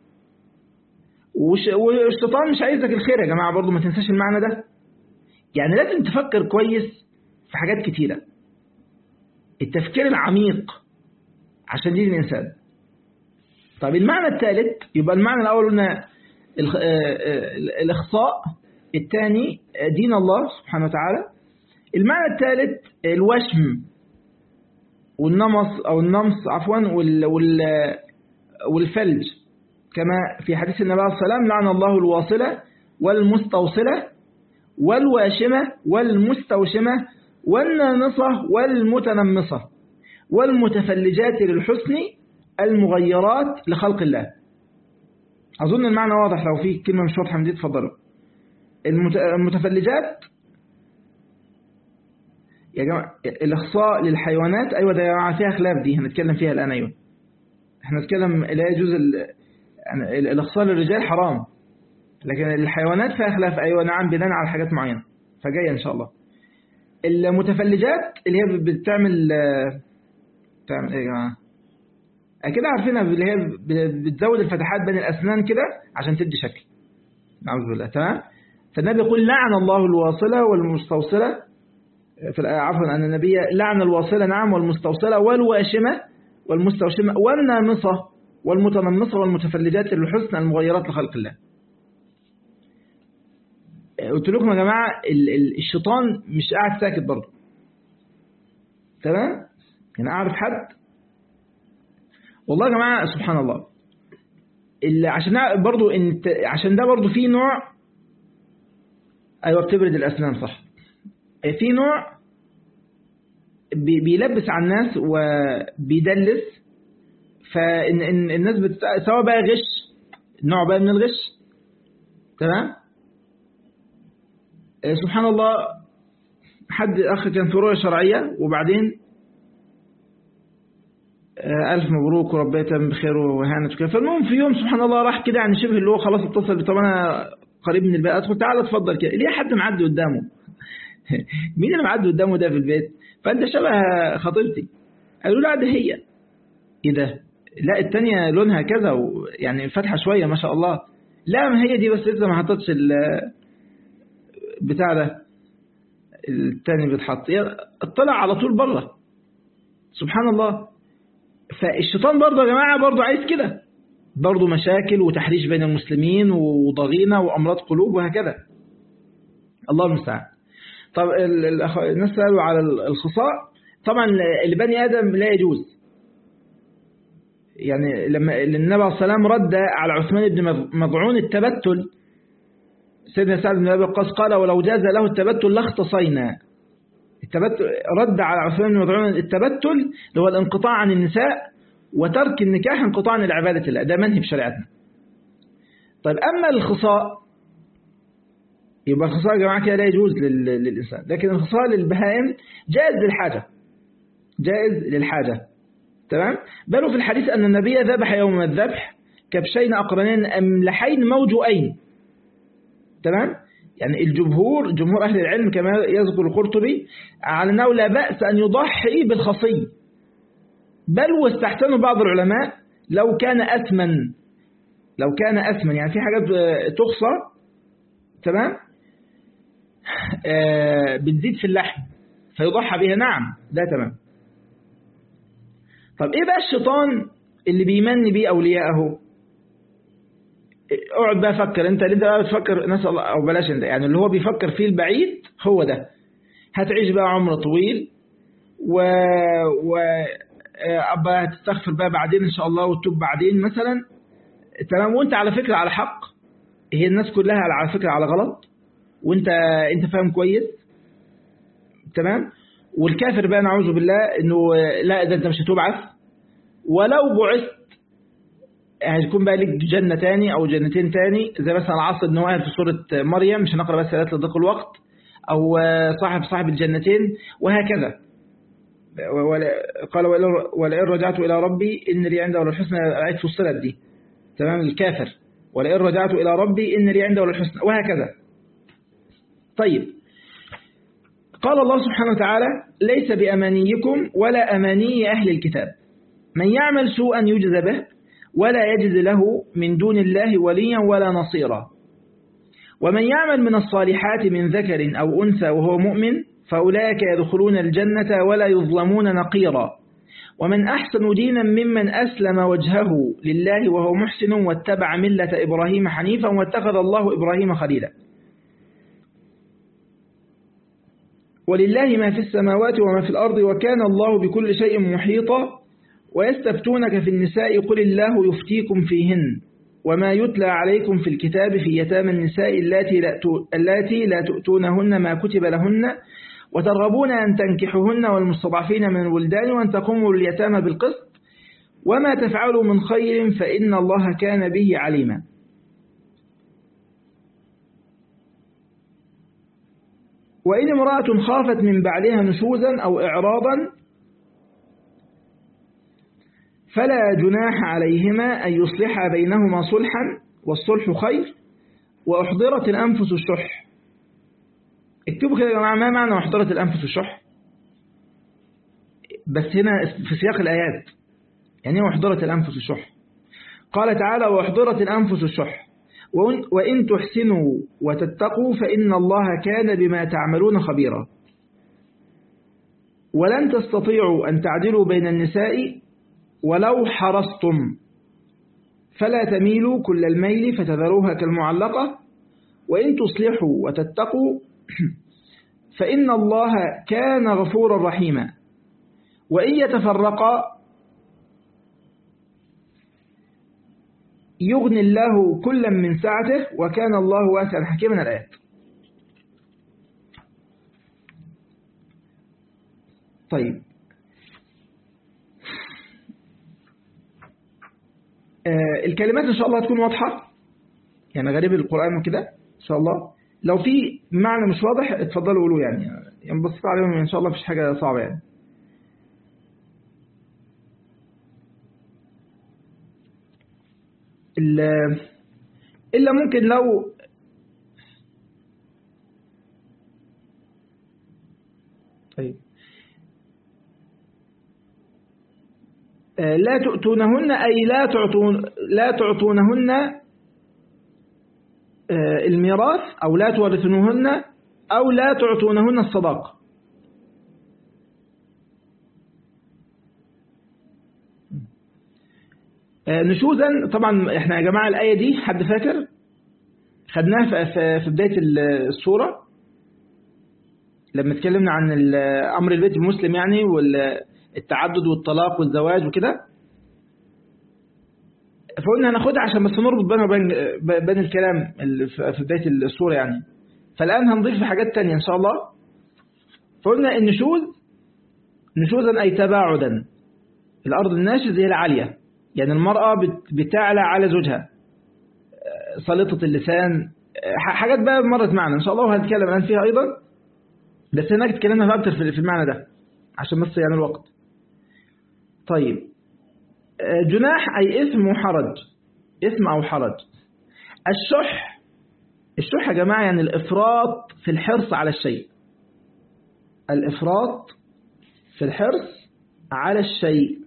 A: والشيطان مش عايزك الخير يا جماعة برضو ما تنساش المعنى ده يعني لازم تفكر كويس في حاجات كتيرة التفكير العميق عشان دين الإنسان طب المعنى الثالث يبقى المعنى الأول قلنا الإخصاء الثاني دين الله سبحانه وتعالى المعنى الثالث الوشم والنمص أو النمص عفوا والفلج كما في حديث النبي عليه الصلاة والسلام لعن الله الواصلة والمستوصلة والواشمة والمستوشمة والنامصة والمتنمصة والمتفلجات للحسن المغيرات لخلق الله أظن المعنى واضح لو في كلمة مش واضحة من دي تفضلوا المتفلجات يا جماعة الإخصاء للحيوانات أيوة ده يا جماعة فيها خلاف دي هنتكلم فيها الآن أيوة احنا نتكلم لا يجوز يعني الإخصاء للرجال حرام لكن الحيوانات فيها خلاف أيوة نعم بناء على حاجات معينة فجاية إن شاء الله المتفلجات اللي هي بتعمل تعمل إيه يا جماعة أكيد عارفينها اللي هي بتزود الفتحات بين الأسنان كده عشان تدي شكل نعوذ بالله تمام فالنبي يقول لعن الله الواصلة والمستوصلة في عفوا أن النبي لعن الواصلة نعم والمستوصلة والواشمة والمستوشمة والنامصة والمتنمصة والمتفلجات للحسن المغيرات لخلق الله قلت لكم يا جماعة الشيطان مش قاعد ساكت برضه تمام يعني أعرف حد والله يا جماعة سبحان الله اللي عشان برضه إن عشان ده برضه في نوع أيوة بتبرد الأسنان صح في نوع بيلبس على الناس وبيدلس فإن الناس بتت... سواء بقى غش نوع بقى من الغش تمام سبحان الله حد أخ كان في رؤية شرعية وبعدين ألف مبروك وربنا يتم بخير وهانت وكده فالمهم في يوم سبحان الله راح كده يعني شبه اللي هو خلاص اتصل طب أنا قريب من البيت أدخل تعالى اتفضل كده ليه حد معدي قدامه مين اللي معدي قدامه ده في البيت فأنت شبه خطيبتي قالوا لا ده هي إيه ده لا التانية لونها كذا يعني فاتحة شوية ما شاء الله لا ما هي دي بس لسه ما حطتش بتاع ده التاني بيتحط اطلع على طول بره سبحان الله فالشيطان برضه يا جماعة برضه عايز كده برضه مشاكل وتحريش بين المسلمين وضغينة وأمراض قلوب وهكذا الله المستعان طب الناس سألوا على الخصاء طبعا لبني آدم لا يجوز يعني لما النبي عليه السلام رد على عثمان بن مضعون التبتل سيدنا سعد بن أبي وقاص قال ولو جاز له التبتل لاختصينا التبتل رد على عثمان بن مضعون التبتل اللي هو الانقطاع عن النساء وترك النكاح انقطاع عن العبادة الله ده منهي بشريعتنا طيب أما الخصاء يبقى الخصاء يا جماعة كده لا يجوز للإنسان لكن الخصاء للبهائم جائز للحاجة جائز للحاجة تمام بل في الحديث أن النبي ذبح يوم الذبح كبشين أقرنين أملحين موجوئين تمام يعني الجمهور جمهور أهل العلم كما يذكر القرطبي على أنه لا بأس أن يضحي بالخصي بل واستحسنوا بعض العلماء لو كان أثمن لو كان أثمن يعني في حاجات تخصى تمام آه بتزيد في اللحم فيضحى بها نعم ده تمام طب ايه بقى الشيطان اللي بيمن بيه اولياءه اقعد بقى فكر انت اللي انت بقى بتفكر نسال الله او بلاش انت يعني اللي هو بيفكر فيه البعيد هو ده هتعيش بقى عمر طويل و و ابقى هتستغفر بقى بعدين ان شاء الله وتتوب بعدين مثلا تمام وانت على فكره على حق هي الناس كلها على فكره على غلط وانت انت فاهم كويس تمام والكافر بقى نعوذ بالله انه لا ده انت مش هتبعث ولو بعثت هيكون بقى لك جنة تاني او جنتين تاني زي مثلا العصر بن وائل في سورة مريم مش هنقرأ بس ثلاثة لضيق الوقت او صاحب صاحب الجنتين وهكذا قال ولئن رجعت الى ربي ان لي عنده الحسنى الايات فصلت دي تمام الكافر ولئن رجعت الى ربي ان لي عنده الحسنى وهكذا طيب قال الله سبحانه وتعالى ليس بأمانيكم ولا أماني أهل الكتاب من يعمل سوءا يجز به ولا يجز له من دون الله وليا ولا نصيرا ومن يعمل من الصالحات من ذكر أو أنثى وهو مؤمن فأولئك يدخلون الجنة ولا يظلمون نقيرا ومن أحسن دينا ممن أسلم وجهه لله وهو محسن واتبع ملة إبراهيم حنيفا واتخذ الله إبراهيم خليلا ولله ما في السماوات وما في الأرض وكان الله بكل شيء محيطا ويستفتونك في النساء قل الله يفتيكم فيهن وما يتلى عليكم في الكتاب في يتامى النساء اللاتي لا, اللاتي لا تؤتونهن ما كتب لهن وترغبون أن تنكحوهن والمستضعفين من الولدان وأن تقوموا اليتامى بالقسط وما تفعلوا من خير فإن الله كان به عليما وإن امرأة خافت من بعدها نشوزا أو إعراضا فلا جناح عليهما أن يصلحا بينهما صلحا والصلح خير وأحضرت الأنفس الشح اكتبوا كده يا جماعة ما معنى أحضرت الأنفس الشح بس هنا في سياق الآيات يعني وحضرت الأنفس الشح قال تعالى وحضرت الأنفس الشح وإن تحسنوا وتتقوا فإن الله كان بما تعملون خبيرا ولن تستطيعوا أن تعدلوا بين النساء ولو حرصتم فلا تميلوا كل الميل فتذروها كالمعلقة وإن تصلحوا وتتقوا فإن الله كان غفورا رحيما وإن يتفرقا يغني الله كلا من سعته وكان الله واسعا حكيما الآيات طيب آه الكلمات إن شاء الله تكون واضحة يعني غريب القرآن وكده إن شاء الله لو في معنى مش واضح اتفضلوا قولوا يعني يعني بصيت عليهم إن شاء الله مفيش حاجة صعبة يعني إلا ممكن لو طيب لا تؤتونهن أي لا تعطون لا تعطونهن الميراث أو لا تورثونهن أو لا تعطونهن الصداق نشوزا طبعا احنا يا جماعة الآية دي حد فاكر خدناها في بداية السورة لما اتكلمنا عن أمر البيت المسلم يعني والتعدد والطلاق والزواج وكده فقلنا هناخدها عشان بس نربط بين وبين بين الكلام في بداية السورة يعني فالآن هنضيف حاجات تانية إن شاء الله فقلنا النشوز نشوزا أي تباعدا الأرض الناشز هي العالية يعني المرأة بتعلى على زوجها سلطة اللسان حاجات بقى مرت معنا إن شاء الله وهنتكلم الآن فيها أيضا بس هناك اتكلمنا أكتر في المعنى ده عشان بس يعني الوقت طيب جناح أي اسم وحرج اسم أو حرج الشح الشح يا جماعة يعني الإفراط في الحرص على الشيء الإفراط في الحرص على الشيء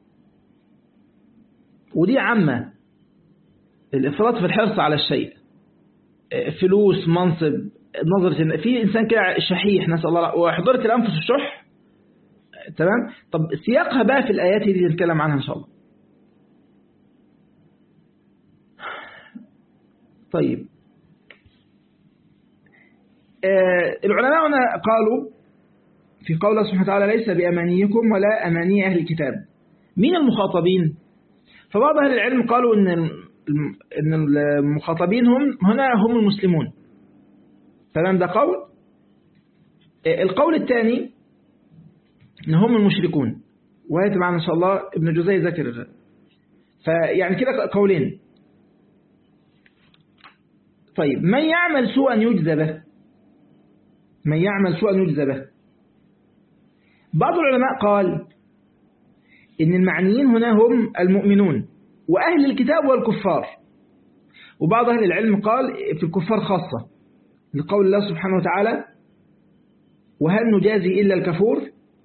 A: ودي عامة الإفراط في الحرص على الشيء فلوس منصب نظرة في إنسان كده شحيح نسأل الله وحضرت الأنفس الشح تمام طب سياقها بقى في الآيات دي نتكلم عنها إن شاء الله طيب آه العلماء هنا قالوا في قول سبحانه وتعالى ليس بأمانيكم ولا أماني أهل الكتاب مين المخاطبين فبعض أهل العلم قالوا إن إن المخاطبين هم هنا هم المسلمون تمام ده قول القول الثاني إن هم المشركون وهي معنا إن شاء الله ابن جزي ذكر فيعني كده قولين طيب من يعمل سوءا يجزى به من يعمل سوءا يجزى به بعض العلماء قال إن المعنيين هنا هم المؤمنون وأهل الكتاب والكفار وبعض أهل العلم قال في الكفار خاصة لقول الله سبحانه وتعالى وهل نجازي إلا الكفور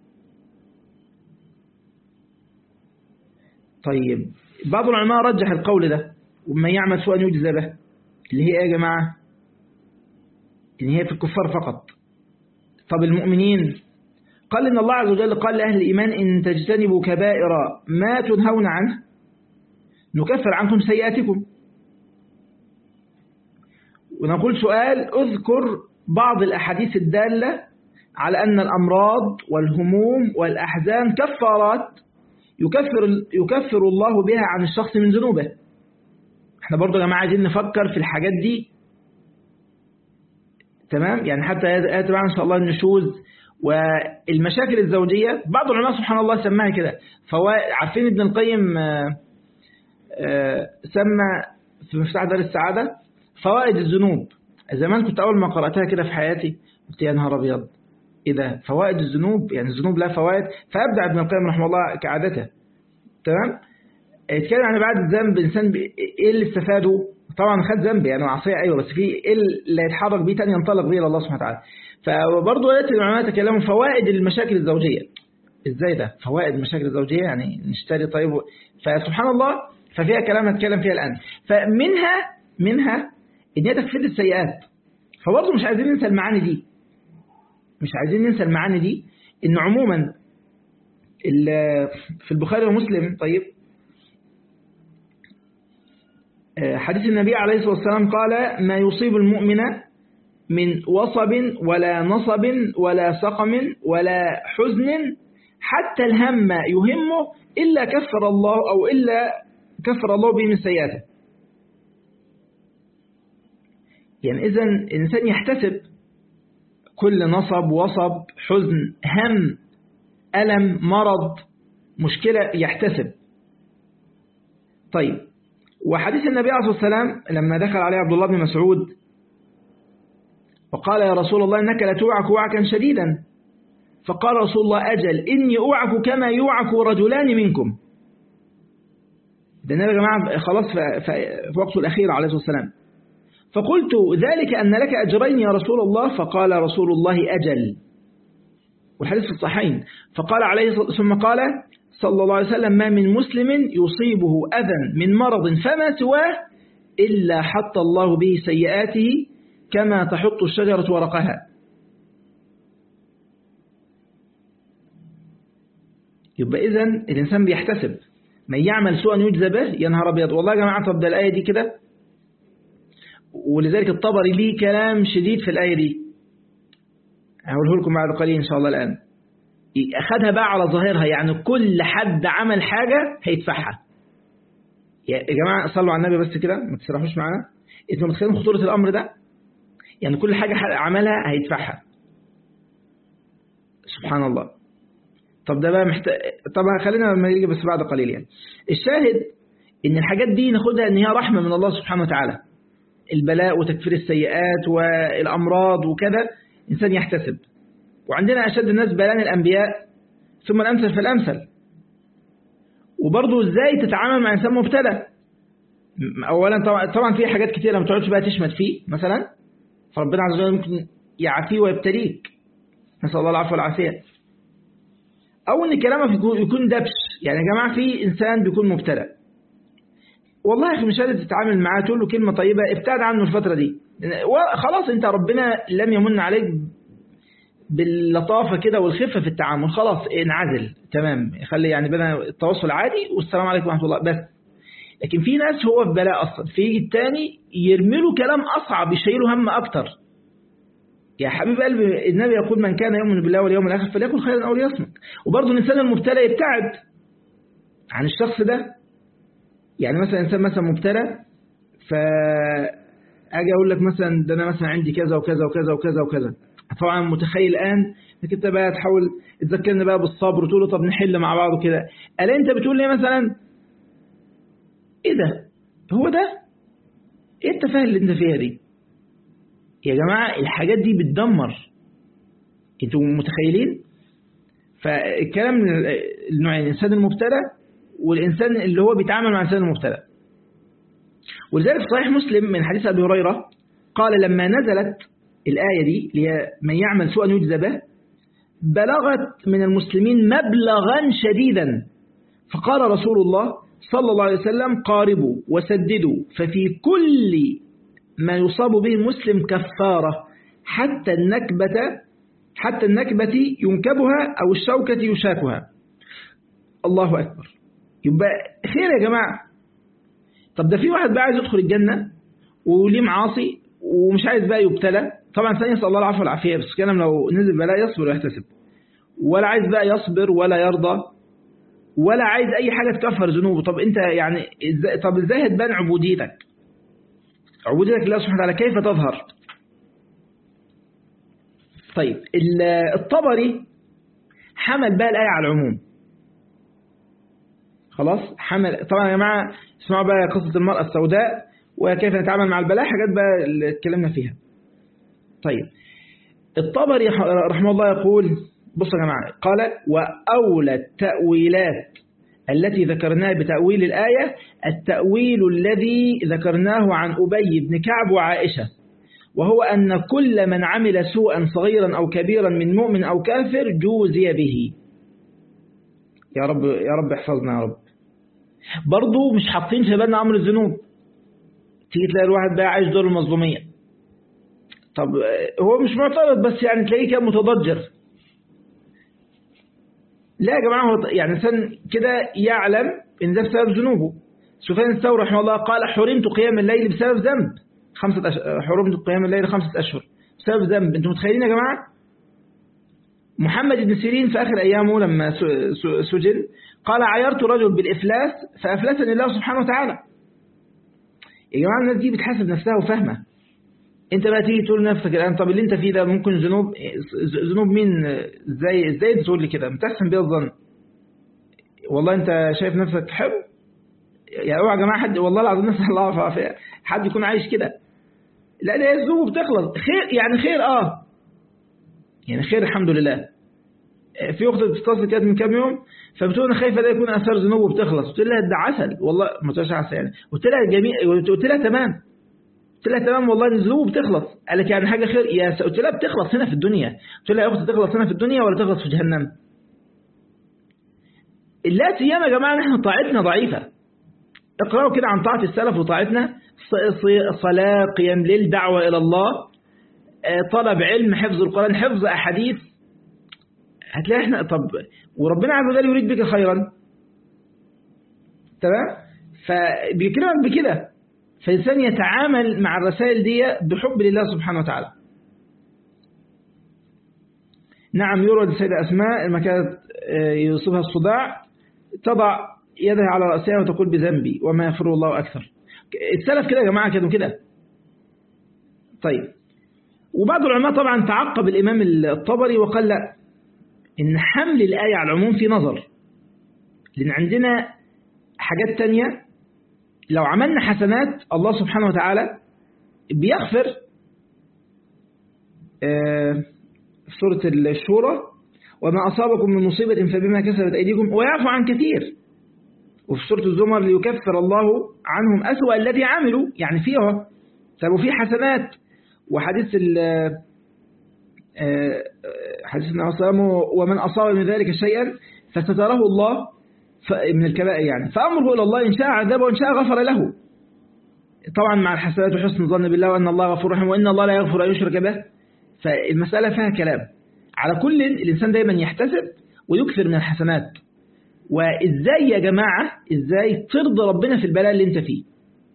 A: طيب بعض العلماء رجح القول ده ومن يعمل سوءا يجزى به اللي هي ايه يا جماعة اللي هي في الكفار فقط طب المؤمنين قال إن الله عز وجل قال لأهل الإيمان إن تجتنبوا كبائر ما تنهون عنه نكفر عنكم سيئاتكم ونقول سؤال اذكر بعض الأحاديث الدالة على أن الأمراض والهموم والأحزان كفارات يكفر, يكفر الله بها عن الشخص من ذنوبه احنا برضو يا جماعة عايزين نفكر في الحاجات دي تمام يعني حتى ياتي معنا ان شاء الله النشوز والمشاكل الزوجية بعض العلماء سبحان الله سماها كده عارفين ابن القيم سمى في مفتاح دار السعادة فوائد الذنوب زمان كنت أول ما قرأتها كده في حياتي قلت يا نهار أبيض إيه ده فوائد الذنوب يعني الذنوب لها فوائد فأبدع ابن القيم رحمه الله كعادته تمام يتكلم عن بعد الذنب الإنسان إيه اللي استفاده طبعا خد ذنب يعني معصية أيوة بس في إيه اللي يتحرك بيه تاني ينطلق بيه الله سبحانه وتعالى فبرضه يأتي العلماء تكلموا فوائد المشاكل الزوجية ازاي ده فوائد المشاكل الزوجية يعني نشتري طيب فسبحان الله ففيها كلام هتكلم فيها الآن فمنها منها ان هي تكفير السيئات فبرضه مش عايزين ننسى المعاني دي مش عايزين ننسى المعاني دي ان عموما في البخاري ومسلم طيب حديث النبي عليه الصلاة والسلام قال ما يصيب المؤمن من وصب ولا نصب ولا سقم ولا حزن حتى الهم يهمه إلا كفر الله أو إلا كفر الله به من سيئاته يعني إذا الإنسان يحتسب كل نصب وصب حزن هم ألم مرض مشكلة يحتسب طيب وحديث النبي عليه الصلاة والسلام لما دخل عليه عبد الله بن مسعود وقال يا رسول الله إنك لتوعك وعكا شديدا فقال رسول الله أجل إني أوعك كما يوعك رجلان منكم ده النبي يا جماعة خلاص في وقته الأخير عليه الصلاة والسلام فقلت ذلك أن لك أجرين يا رسول الله فقال رسول الله أجل والحديث في الصحيحين فقال عليه ثم قال صلى الله عليه وسلم ما من مسلم يصيبه أذى من مرض فما سواه إلا حط الله به سيئاته كما تحط الشجرة ورقها يبقى إذن الإنسان بيحتسب من يعمل سوءا يجزى به يا نهار أبيض والله يا جماعة طب ده الآية دي كده ولذلك الطبري ليه كلام شديد في الآية دي هقوله لكم بعد قليل إن شاء الله الآن أخذها بقى على ظاهرها يعني كل حد عمل حاجة هيدفعها يا جماعة صلوا على النبي بس كده ما تسرحوش معانا انتوا متخيلين خطورة الأمر ده يعني كل حاجة عملها هيدفعها سبحان الله طب ده بقى محتاج طب خلينا لما يجي بس بعد قليل يعني الشاهد ان الحاجات دي ناخدها ان هي رحمة من الله سبحانه وتعالى البلاء وتكفير السيئات والأمراض وكذا إنسان يحتسب وعندنا أشد الناس بلان الأنبياء ثم الأمثل فالأمثل وبرضه إزاي تتعامل مع إنسان مبتلى أولا طبعا, طبعا في حاجات كتيرة ما تقعدش بقى تشمت فيه مثلا فربنا عز وجل ممكن يعافيه ويبتليك نسأل الله العفو والعافية أو إن كلامك يكون دبش يعني يا جماعة في إنسان بيكون مبتلى والله يا أخي مش قادر تتعامل معاه تقول له كلمة طيبة ابتعد عنه الفترة دي خلاص أنت ربنا لم يمن عليك باللطافة كده والخفة في التعامل خلاص انعزل تمام خلي يعني بدنا التواصل عادي والسلام عليكم ورحمة الله بس لكن في ناس هو في بلاء أصلا في التاني يرمي له كلام أصعب يشيله هم أكتر يا حبيب قلبي النبي يقول من كان يؤمن بالله واليوم الآخر فليكن خيرا أو ليصمت وبرضه الإنسان المبتلى يبتعد عن الشخص ده يعني مثلا إنسان مثلا مبتلى فأجي أقول لك مثلا ده أنا مثلا عندي كذا وكذا وكذا وكذا وكذا طبعا متخيل الآن انك انت بقى تحاول تذكرني بقى بالصبر وتقول له طب نحل مع بعض وكده قال انت بتقول لي مثلا ايه ده هو ده ايه التفاهه اللي انت فيها دي يا جماعة الحاجات دي بتدمر انتوا متخيلين فالكلام من النوعين الانسان المبتلى والانسان اللي هو بيتعامل مع الانسان المبتلى ولذلك في صحيح مسلم من حديث ابي هريره قال لما نزلت الآية دي اللي هي من يعمل سوءا يجزى به بلغت من المسلمين مبلغا شديدا فقال رسول الله صلى الله عليه وسلم قاربوا وسددوا ففي كل ما يصاب به المسلم كفارة حتى النكبة حتى النكبة ينكبها أو الشوكة يشاكها الله أكبر يبقى خير يا جماعة طب ده في واحد بقى عايز يدخل الجنة وليه معاصي ومش عايز بقى يبتلى طبعا ثاني يسأل الله العفو والعافية بس كلام لو نزل بلاء يصبر ويحتسب ولا عايز بقى يصبر ولا يرضى ولا عايز أي حاجة تكفر ذنوبه طب أنت يعني إزاي طب إزاي هتبان عبوديتك عبوديتك لله سبحانه وتعالى كيف تظهر طيب الطبري حمل بقى الآية على العموم خلاص حمل طبعا يا جماعة اسمعوا بقى قصة المرأة السوداء وكيف نتعامل مع البلاء حاجات بقى اللي اتكلمنا فيها طيب الطبري رحمه الله يقول بصوا يا جماعة قال وأولى التأويلات التي ذكرناها بتأويل الآية التأويل الذي ذكرناه عن أبي بن كعب وعائشة وهو أن كل من عمل سوءا صغيرا أو كبيرا من مؤمن أو كافر جوزي به يا رب يا رب احفظنا يا رب برضه مش حاطين في بالنا امر الذنوب تيجي تلاقي الواحد بقى عايش دور المظلوميه طب هو مش معترض بس يعني تلاقيه كان متضجر لا يا جماعه هو يعني انسان كده يعلم ان ده بسبب ذنوبه سفيان الثوري رحمه الله قال حرمت قيام الليل بسبب ذنب خمسة أشهر حرمت قيام الليل خمسة أشهر بسبب ذنب انتم متخيلين يا جماعة محمد بن سيرين في آخر أيامه لما سجن قال عيرت رجل بالإفلاس فأفلسني الله سبحانه وتعالى يا جماعة الناس دي بتحاسب نفسها وفاهمة انت بقى تيجي تقول لنفسك الآن طب اللي انت فيه ده ممكن ذنوب ذنوب مين ازاي ازاي تقول لي كده متحسن بيه الظن والله انت شايف نفسك حلو يا اوعى يا جماعه حد والله العظيم نسال الله العافيه حد يكون عايش كده لا ده الذنوب بتخلص خير يعني خير اه يعني خير الحمد لله في اخت بتتصل كانت من كام يوم فبتقول انا خايفه ده يكون اثار ذنوب بتخلص قلت لها ده عسل والله ما تقولش عسل يعني قلت لها جميل قلت لها تمام قلت لها تمام والله الذنوب بتخلص قالت يعني حاجه خير يا قلت لها بتخلص هنا في الدنيا قلت لها يا اختي تخلص هنا في الدنيا ولا تخلص في جهنم لا سيما يا جماعه نحن طاعتنا ضعيفه اقرأوا كده عن طاعة السلف وطاعتنا صلاة قيام ليل دعوة إلى الله طلب علم حفظ القرآن حفظ أحاديث هتلاقي احنا طب وربنا عز وجل يريد بك خيرا تمام فبيكرمك بكده فالإنسان يتعامل مع الرسائل دي بحب لله سبحانه وتعالى نعم يورد السيدة أسماء لما كانت يصيبها الصداع تضع يدها على رأسها وتقول بذنبي وما يغفر الله أكثر السلف كده يا جماعة كانوا كده طيب وبعض العلماء طبعا تعقب الإمام الطبري وقال لا إن حمل الآية على العموم في نظر لأن عندنا حاجات تانية لو عملنا حسنات الله سبحانه وتعالى بيغفر في سورة الشورى وما أصابكم من مصيبة فبما كسبت أيديكم ويعفو عن كثير وفي سورة الزمر ليكفر الله عنهم أسوأ الذي عملوا يعني فيها طب وفي حسنات وحديث ال حديث النبي صلى الله عليه وسلم ومن أصاب من ذلك شيئا فستره الله من الكبائر يعني فأمره إلى الله إن شاء عذبه وإن شاء غفر له طبعا مع الحسنات وحسن الظن بالله وأن الله غفور رحيم وإن الله لا يغفر أن يشرك به فالمسألة فيها كلام على كل الإنسان دايما يحتسب ويكثر من الحسنات وإزاي يا جماعة إزاي ترضى ربنا في البلاء اللي انت فيه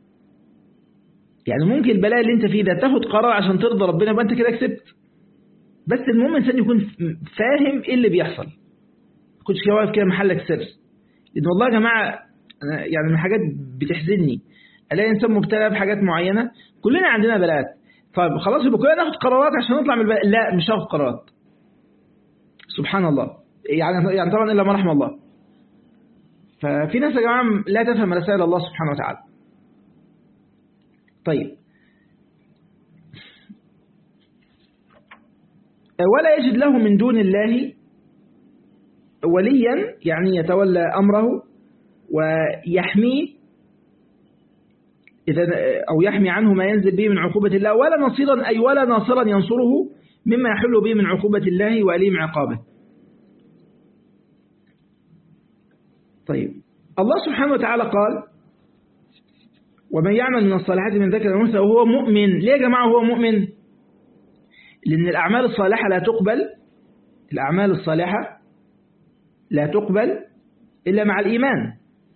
A: يعني ممكن البلاء اللي انت فيه ده تاخد قرار عشان ترضى ربنا يبقى انت كده كسبت بس المهم الانسان يكون فاهم ايه اللي بيحصل ما كنتش كده واقف كده محلك سر لان والله يا جماعة يعني من حاجات بتحزنني الاقي انسان مبتلى بحاجات معينة كلنا عندنا بلاءات طيب خلاص يبقى كلنا ناخد قرارات عشان نطلع من البلاء لا مش هاخد قرارات سبحان الله يعني يعني طبعا الا ما رحم الله ففي ناس يا جماعة لا تفهم رسائل الله سبحانه وتعالى طيب ولا يجد له من دون الله وليا يعني يتولى أمره ويحميه إذا أو يحمي عنه ما ينزل به من عقوبة الله ولا نصيرا أي ولا ناصرا ينصره مما يحل به من عقوبة الله وأليم عقابه طيب الله سبحانه وتعالى قال ومن يعمل من الصالحات من ذكر وانثى وهو مؤمن ليه يا جماعة هو مؤمن لأن الأعمال الصالحة لا تقبل الأعمال الصالحة لا تقبل إلا مع الإيمان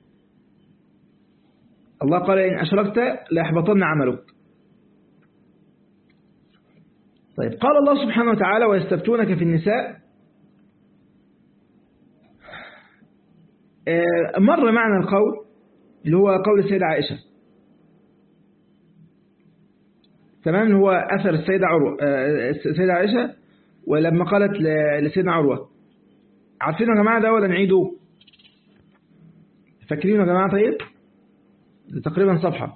A: الله قال إن أشركت ليحبطن عملك طيب قال الله سبحانه وتعالى ويستفتونك في النساء مر معنا القول اللي هو قول السيدة عائشة تمام هو أثر السيدة عروة السيدة عائشة ولما قالت لسيدنا عروة عارفين يا جماعة ده ولا نعيده فاكرين يا جماعة طيب تقريبا صفحة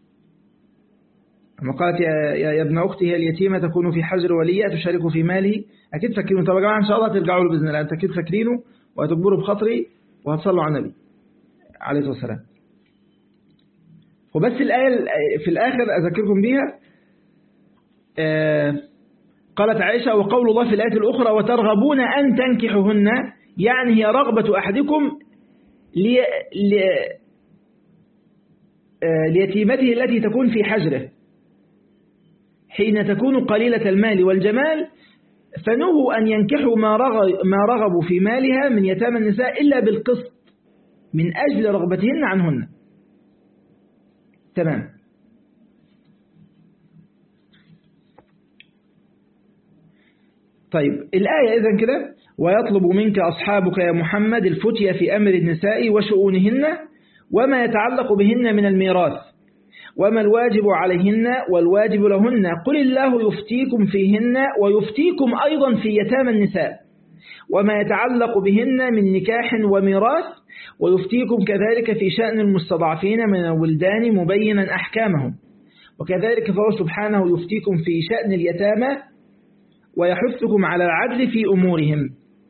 A: لما قالت يا, يا, يا ابن أختي هي اليتيمة تكون في حجر ولية تشارك في ماله أكيد فاكرينه طب يا جماعة إن شاء الله ترجعوا له بإذن الله أنت أكيد فاكرينه وهتكبروا بخاطري وهتصلوا على النبي عليه الصلاة والسلام وبس الآية في الآخر أذكركم بها قالت عائشة وقول الله في الآية الأخرى وترغبون أن تنكحهن يعني هي رغبة أحدكم لي... لي... ليتيمته التي تكون في حجره حين تكون قليلة المال والجمال فنهوا أن ينكحوا ما, رغب ما رغبوا في مالها من يتامى النساء إلا بالقسط من أجل رغبتهن عنهن تمام طيب الآية إذن كده ويطلب منك أصحابك يا محمد الفتية في أمر النساء وشؤونهن وما يتعلق بهن من الميراث وما الواجب عليهن والواجب لهن قل الله يفتيكم فيهن ويفتيكم أيضا في يتامى النساء وما يتعلق بهن من نكاح وميراث ويفتيكم كذلك في شأن المستضعفين من الولدان مبينا أحكامهم وكذلك فهو سبحانه يفتيكم في شأن اليتامى ويحثكم على العدل في أمورهم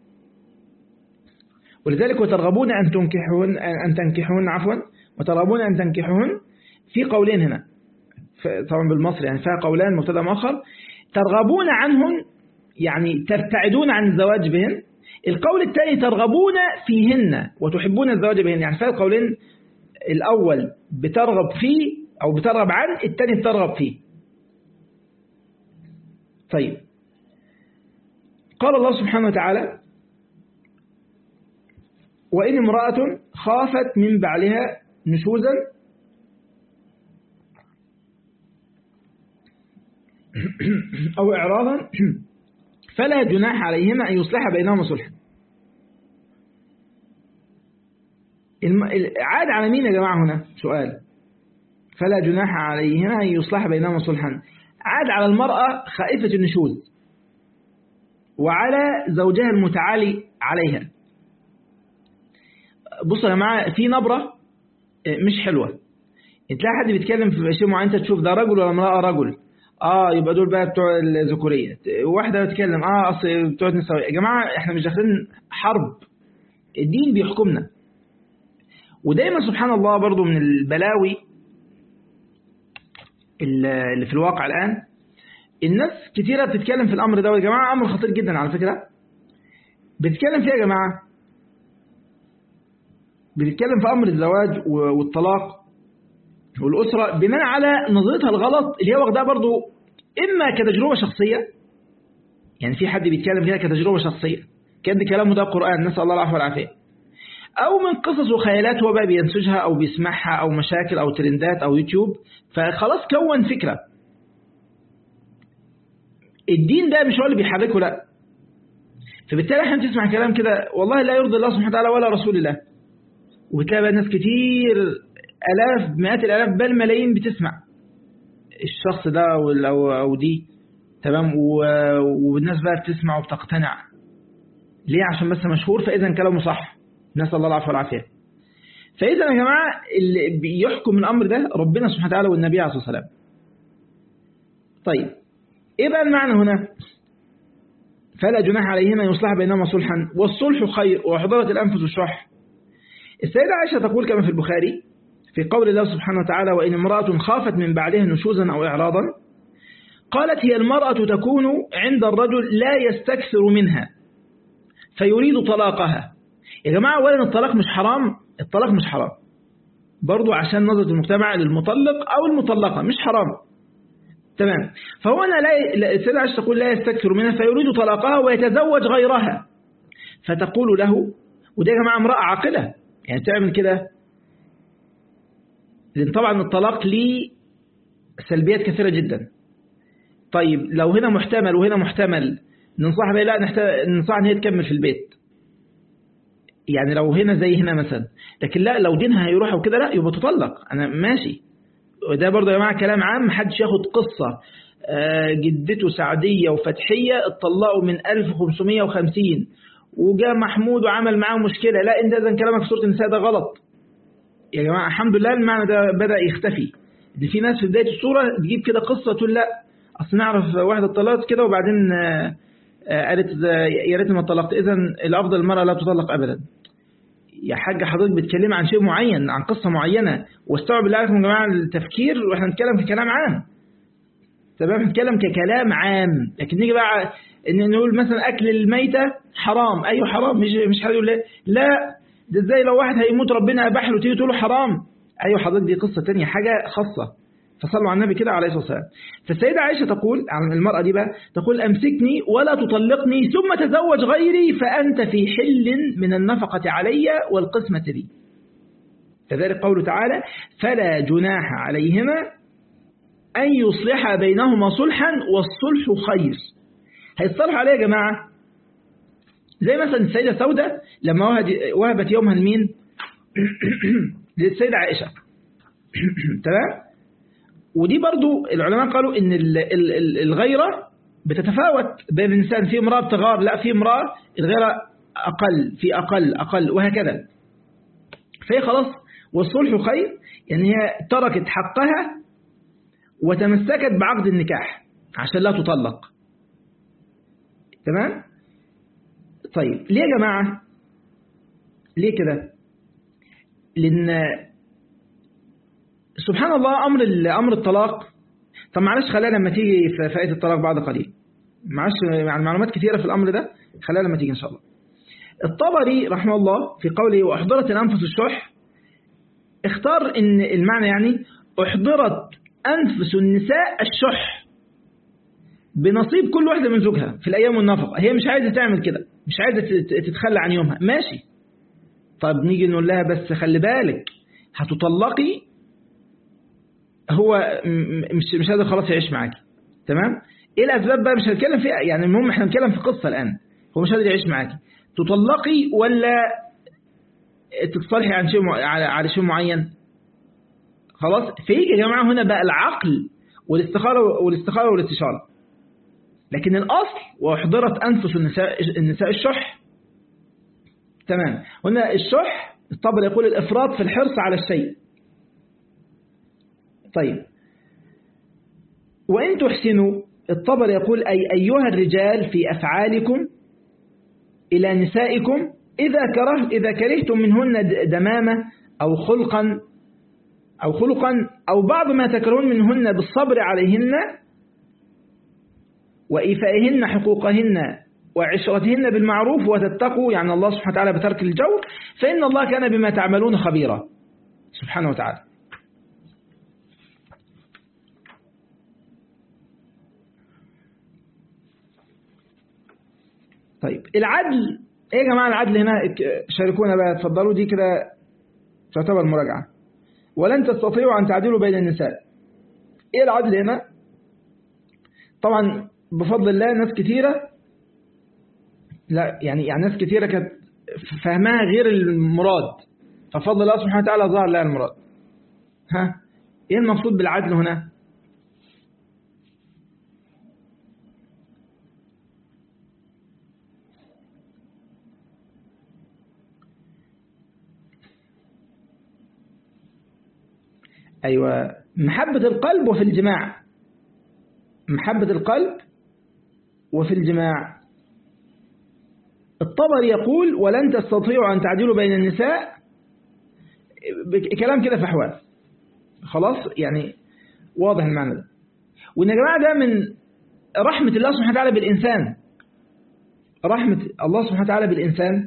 A: ولذلك وترغبون أن تنكحون أن تنكحون عفوا وترغبون أن تنكحون في قولين هنا طبعا بالمصري يعني فيها قولان مبتدا مؤخر ترغبون عنهن يعني تبتعدون عن الزواج بهن القول الثاني ترغبون فيهن وتحبون الزواج بهن يعني فيها القولين الأول بترغب فيه أو بترغب عنه الثاني بترغب فيه طيب قال الله سبحانه وتعالى وإن امرأة خافت من بعلها نشوزا أو إعراضا فلا جناح عليهما أن يصلح بينهما صلحا عاد على مين يا جماعة هنا سؤال فلا جناح عليهما أن يصلح بينهما صلحا عاد على المرأة خائفة النشوز وعلى زوجها المتعالي عليها بصوا يا جماعة في نبرة مش حلوة تلاقي حد بيتكلم في شيء معين انت تشوف ده رجل ولا امرأة رجل اه يبقى دول بقى بتوع الذكورية واحدة بتتكلم اه اصل بتوع النسوية يا جماعة احنا مش داخلين حرب الدين بيحكمنا ودايما سبحان الله برضو من البلاوي اللي في الواقع الآن الناس كتيرة بتتكلم في الأمر ده يا جماعة أمر خطير جدا على فكرة بتتكلم فيه يا جماعة بتتكلم في أمر الزواج والطلاق والأسرة بناء على نظرتها الغلط اللي هي واخدها برضو إما كتجربة شخصية يعني في حد بيتكلم فيها كتجربة شخصية كان كلامه ده قرآن نسأل الله العفو والعافية أو من قصص وخيالات هو بقى بينسجها أو بيسمعها أو مشاكل أو ترندات أو يوتيوب فخلاص كون فكرة الدين ده مش هو اللي بيحركه لا فبالتالي احنا بتسمع كلام كده والله لا يرضي الله سبحانه وتعالى ولا رسول الله وبتلاقي بقى ناس كتير آلاف مئات الآلاف بل ملايين بتسمع الشخص ده أو, أو دي تمام والناس بقى بتسمع وبتقتنع ليه عشان بس مشهور فإذا كلامه صح نسأل الله العافية والعافية فإذا يا جماعة اللي بيحكم الأمر ده ربنا سبحانه وتعالى والنبي عليه الصلاة والسلام طيب إيه بقى المعنى هنا فلا جناح عليهما يصلح بينهما صلحا والصلح خير وحضرت الأنفس الشح السيدة عائشة تقول كما في البخاري في قول الله سبحانه وتعالى وإن امرأة خافت من بعدها نشوزا أو إعراضا قالت هي المرأة تكون عند الرجل لا يستكثر منها فيريد طلاقها يا جماعة أولا الطلاق مش حرام الطلاق مش حرام برضو عشان نظرة المجتمع للمطلق أو المطلقة مش حرام تمام فهو أنا لا السيدة عائشة تقول لا يستكثر منها فيريد طلاقها ويتزوج غيرها فتقول له ودي يا جماعة امرأة عاقلة يعني تعمل كده لأن طبعا الطلاق ليه سلبيات كثيرة جدا طيب لو هنا محتمل وهنا محتمل ننصح بها لا ننصح ان هي تكمل في البيت يعني لو هنا زي هنا مثلا لكن لا لو دينها هيروح وكده لا يبقى تطلق انا ماشي وده برضه يا جماعه كلام عام محدش ياخد قصه جدته سعديه وفتحيه اتطلقوا من 1550 وجاء محمود وعمل معاه مشكله لا انت اذا كلامك في سوره النساء ده غلط يا جماعه الحمد لله المعنى ده بدا يختفي ان في ناس في بدايه السوره تجيب كده قصه تقول لا اصل نعرف واحده اتطلقت كده وبعدين قالت يا ريتني ما اتطلقت اذا الافضل المراه لا تطلق ابدا يا حاجه حضرتك بتتكلمي عن شيء معين عن قصه معينه واستوعب بالله عليكم يا جماعه التفكير واحنا بنتكلم في كلام عام تمام بنتكلم ككلام عام لكن نيجي بقى ان نقول مثلا اكل الميته حرام ايوه حرام مش مش حلال لا لا ده ازاي لو واحد هيموت ربنا اباح له تيجي تقول له حرام ايوه حضرتك دي قصه ثانيه حاجه خاصه فصلوا على النبي كده عليه الصلاه والسلام فالسيده عائشه تقول عن المراه دي بقى تقول امسكني ولا تطلقني ثم تزوج غيري فانت في حل من النفقه علي والقسمه لي كذلك قوله تعالى فلا جناح عليهما أن يصلح بينهما صلحا والصلح خير هيتصلحوا عليه يا جماعة زي مثلا السيدة سودة لما وهبت يومها لمين للسيدة عائشة تمام ودي برضو العلماء قالوا ان الغيرة بتتفاوت بين الإنسان في امرأة بتغار لا في امرأة الغيرة أقل في أقل أقل وهكذا فهي خلاص والصلح خير يعني هي تركت حقها وتمسكت بعقد النكاح عشان لا تطلق تمام طيب ليه يا جماعة ليه كده لأن سبحان الله أمر أمر الطلاق طب معلش خلينا لما تيجي في فائدة الطلاق بعد قليل معلش يعني معلومات كثيرة في الأمر ده خلينا لما تيجي إن شاء الله الطبري رحمه الله في قوله وأحضرت الأنفس الشح اختار ان المعنى يعني احضرت أنفس النساء الشح بنصيب كل واحدة من زوجها في الأيام والنفقة هي مش عايزة تعمل كده مش عايزة تتخلى عن يومها ماشي طب نيجي نقول لها بس خلي بالك هتطلقي هو مش مش قادر خلاص يعيش معاكي تمام ايه الاسباب بقى مش هنتكلم فيها يعني المهم احنا هنتكلم في قصه الان هو مش قادر يعيش معاكي تطلقي ولا تتصالحي عن شيء على شيء معين خلاص فيجي يا جماعه هنا بقى العقل والاستخاره والاستخاره والاستشاره لكن الاصل واحضرت انفس النساء النساء الشح تمام هنا الشح الطبر يقول الافراط في الحرص على الشيء طيب وإن تحسنوا الطبر يقول أي أيها الرجال في أفعالكم إلى نسائكم إذا كره إذا كرهتم منهن دمامة أو خلقا أو خلقا أو بعض ما تكرهون منهن بالصبر عليهن وإيفائهن حقوقهن وعشرتهن بالمعروف وتتقوا يعني الله سبحانه وتعالى بترك الجور فإن الله كان بما تعملون خبيرا سبحانه وتعالى طيب العدل ايه يا جماعة العدل هنا شاركونا بقى اتفضلوا دي كده تعتبر مراجعة ولن تستطيعوا أن تعدلوا بين النساء ايه العدل هنا طبعا بفضل الله ناس كثيرة لا يعني يعني ناس كثيرة كانت فهمها غير المراد ففضل الله سبحانه وتعالى ظهر لها المراد ها ايه المقصود بالعدل هنا أيوة محبة القلب وفي الجماع محبة القلب وفي الجماع الطبر يقول ولن تستطيعوا أن تعدلوا بين النساء كلام كده في أحوال خلاص يعني واضح المعنى ده وإن يا جماعة ده من رحمة الله سبحانه وتعالى بالإنسان رحمة الله سبحانه وتعالى بالإنسان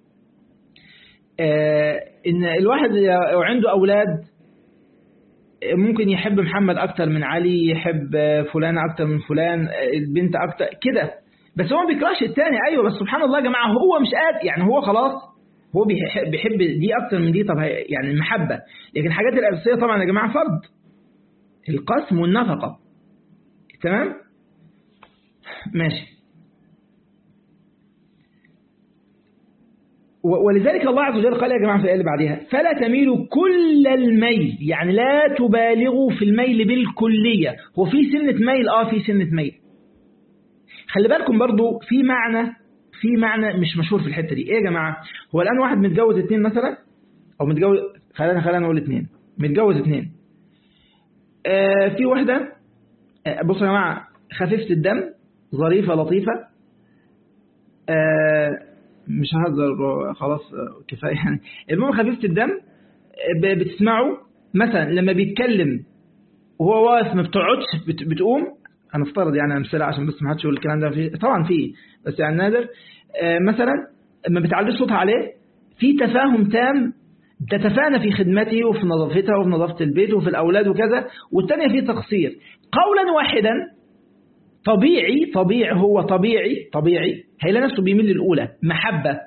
A: آه إن الواحد لو عنده أولاد ممكن يحب محمد أكتر من علي يحب فلان أكتر من فلان البنت أكتر كده بس هو ما بيكرهش التاني أيوة بس سبحان الله يا جماعة هو مش قادر يعني هو خلاص هو بيحب, بيحب دي أكتر من دي طب يعني المحبة لكن الحاجات الأساسية طبعا يا جماعة فرض القسم والنفقة تمام ماشي ولذلك الله عز وجل قال يا جماعة في الآية اللي بعدها فلا تميلوا كل الميل يعني لا تبالغوا في الميل بالكلية هو في سنة ميل اه في سنة ميل خلي بالكم برضو في معنى في معنى مش مشهور في الحتة دي ايه يا جماعة هو الآن واحد متجوز اتنين مثلا او متجوز خلينا خلينا نقول اتنين متجوز اتنين آه في واحدة آه بصوا يا جماعة خفيفة الدم ظريفة لطيفة آه مش ههزر خلاص كفاية يعني المهم خفيفة الدم بتسمعه مثلا لما بيتكلم وهو واقف ما بتقعدش بتقوم هنفترض يعني امثله عشان بس ما حدش يقول الكلام ده فيه طبعا فيه بس يعني نادر آه، مثلا ما بتعليش صوتها عليه في تفاهم تام تتفانى في خدمته وفي نظافتها وفي نظافه البيت وفي الاولاد وكذا والثانيه في تقصير قولا واحدا طبيعي طبيعي هو طبيعي طبيعي هيلاقي نفسه بيميل للاولى محبه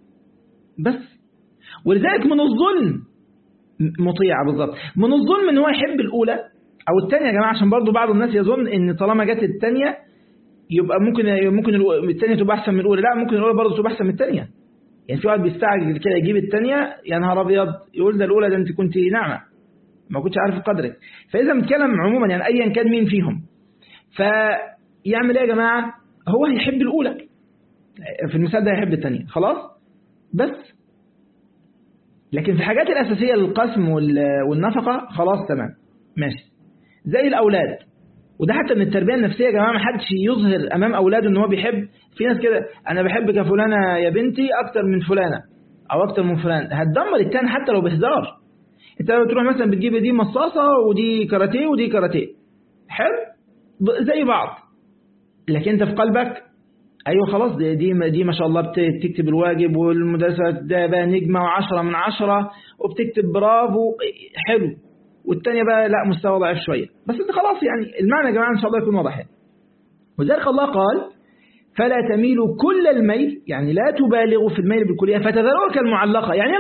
A: بس ولذلك من الظلم مطيع بالظبط من الظلم ان هو يحب الاولى او الثانيه يا جماعه عشان برضو بعض الناس يظن ان طالما جت الثانيه يبقى ممكن ممكن الثانيه تبقى احسن من الاولى لا ممكن الاولى برضو تبقى احسن من الثانيه يعني في واحد بيستعجل كده يجيب الثانيه يا نهار ابيض يقول ده الاولى ده انت كنت ناعمه ما كنتش عارف قدرك فاذا بنتكلم عموما يعني ايا كان مين فيهم فيعمل ايه يا جماعه هو هيحب الاولى في المثال ده هيحب الثانيه خلاص بس لكن في الحاجات الأساسية للقسم والنفقة خلاص تمام ماشي زي الأولاد وده حتى من التربية النفسية يا جماعة ما حدش يظهر أمام أولاده إن هو بيحب في ناس كده أنا بحبك يا فلانة يا بنتي أكتر من فلانة أو أكتر من فلان هتدمر التاني حتى لو بهزار أنت لو تروح مثلا بتجيب دي مصاصة ودي كاراتيه ودي كاراتيه حلو زي بعض لكن أنت في قلبك ايوه خلاص دي دي, دي ما شاء الله بتكتب الواجب والمدرسه ده بقى نجمه وعشرة من عشرة وبتكتب برافو حلو والثانيه بقى لا مستوى ضعيف شويه بس انت خلاص يعني المعنى يا جماعه ان شاء الله يكون واضح يعني ولذلك الله قال فلا تميلوا كل الميل يعني لا تبالغوا في الميل بالكليه فتذروها كالمعلقه يعني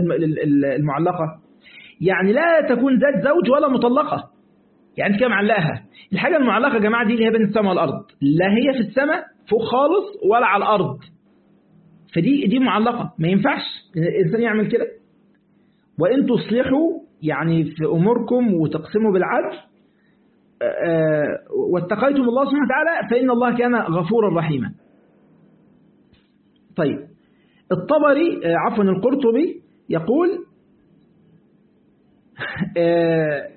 A: المعلقه يعني لا تكون ذات زوج ولا مطلقه يعني كده معلقها الحاجه المعلقه يا جماعه دي اللي هي بين السماء والارض لا هي في السماء فوق خالص ولا على الأرض فدي دي معلقة ما ينفعش الإنسان يعمل كده وإن تصلحوا يعني في أموركم وتقسموا بالعدل آه، واتقيتم الله سبحانه وتعالى فإن الله كان غفورا رحيما طيب الطبري آه، عفوا القرطبي يقول آه،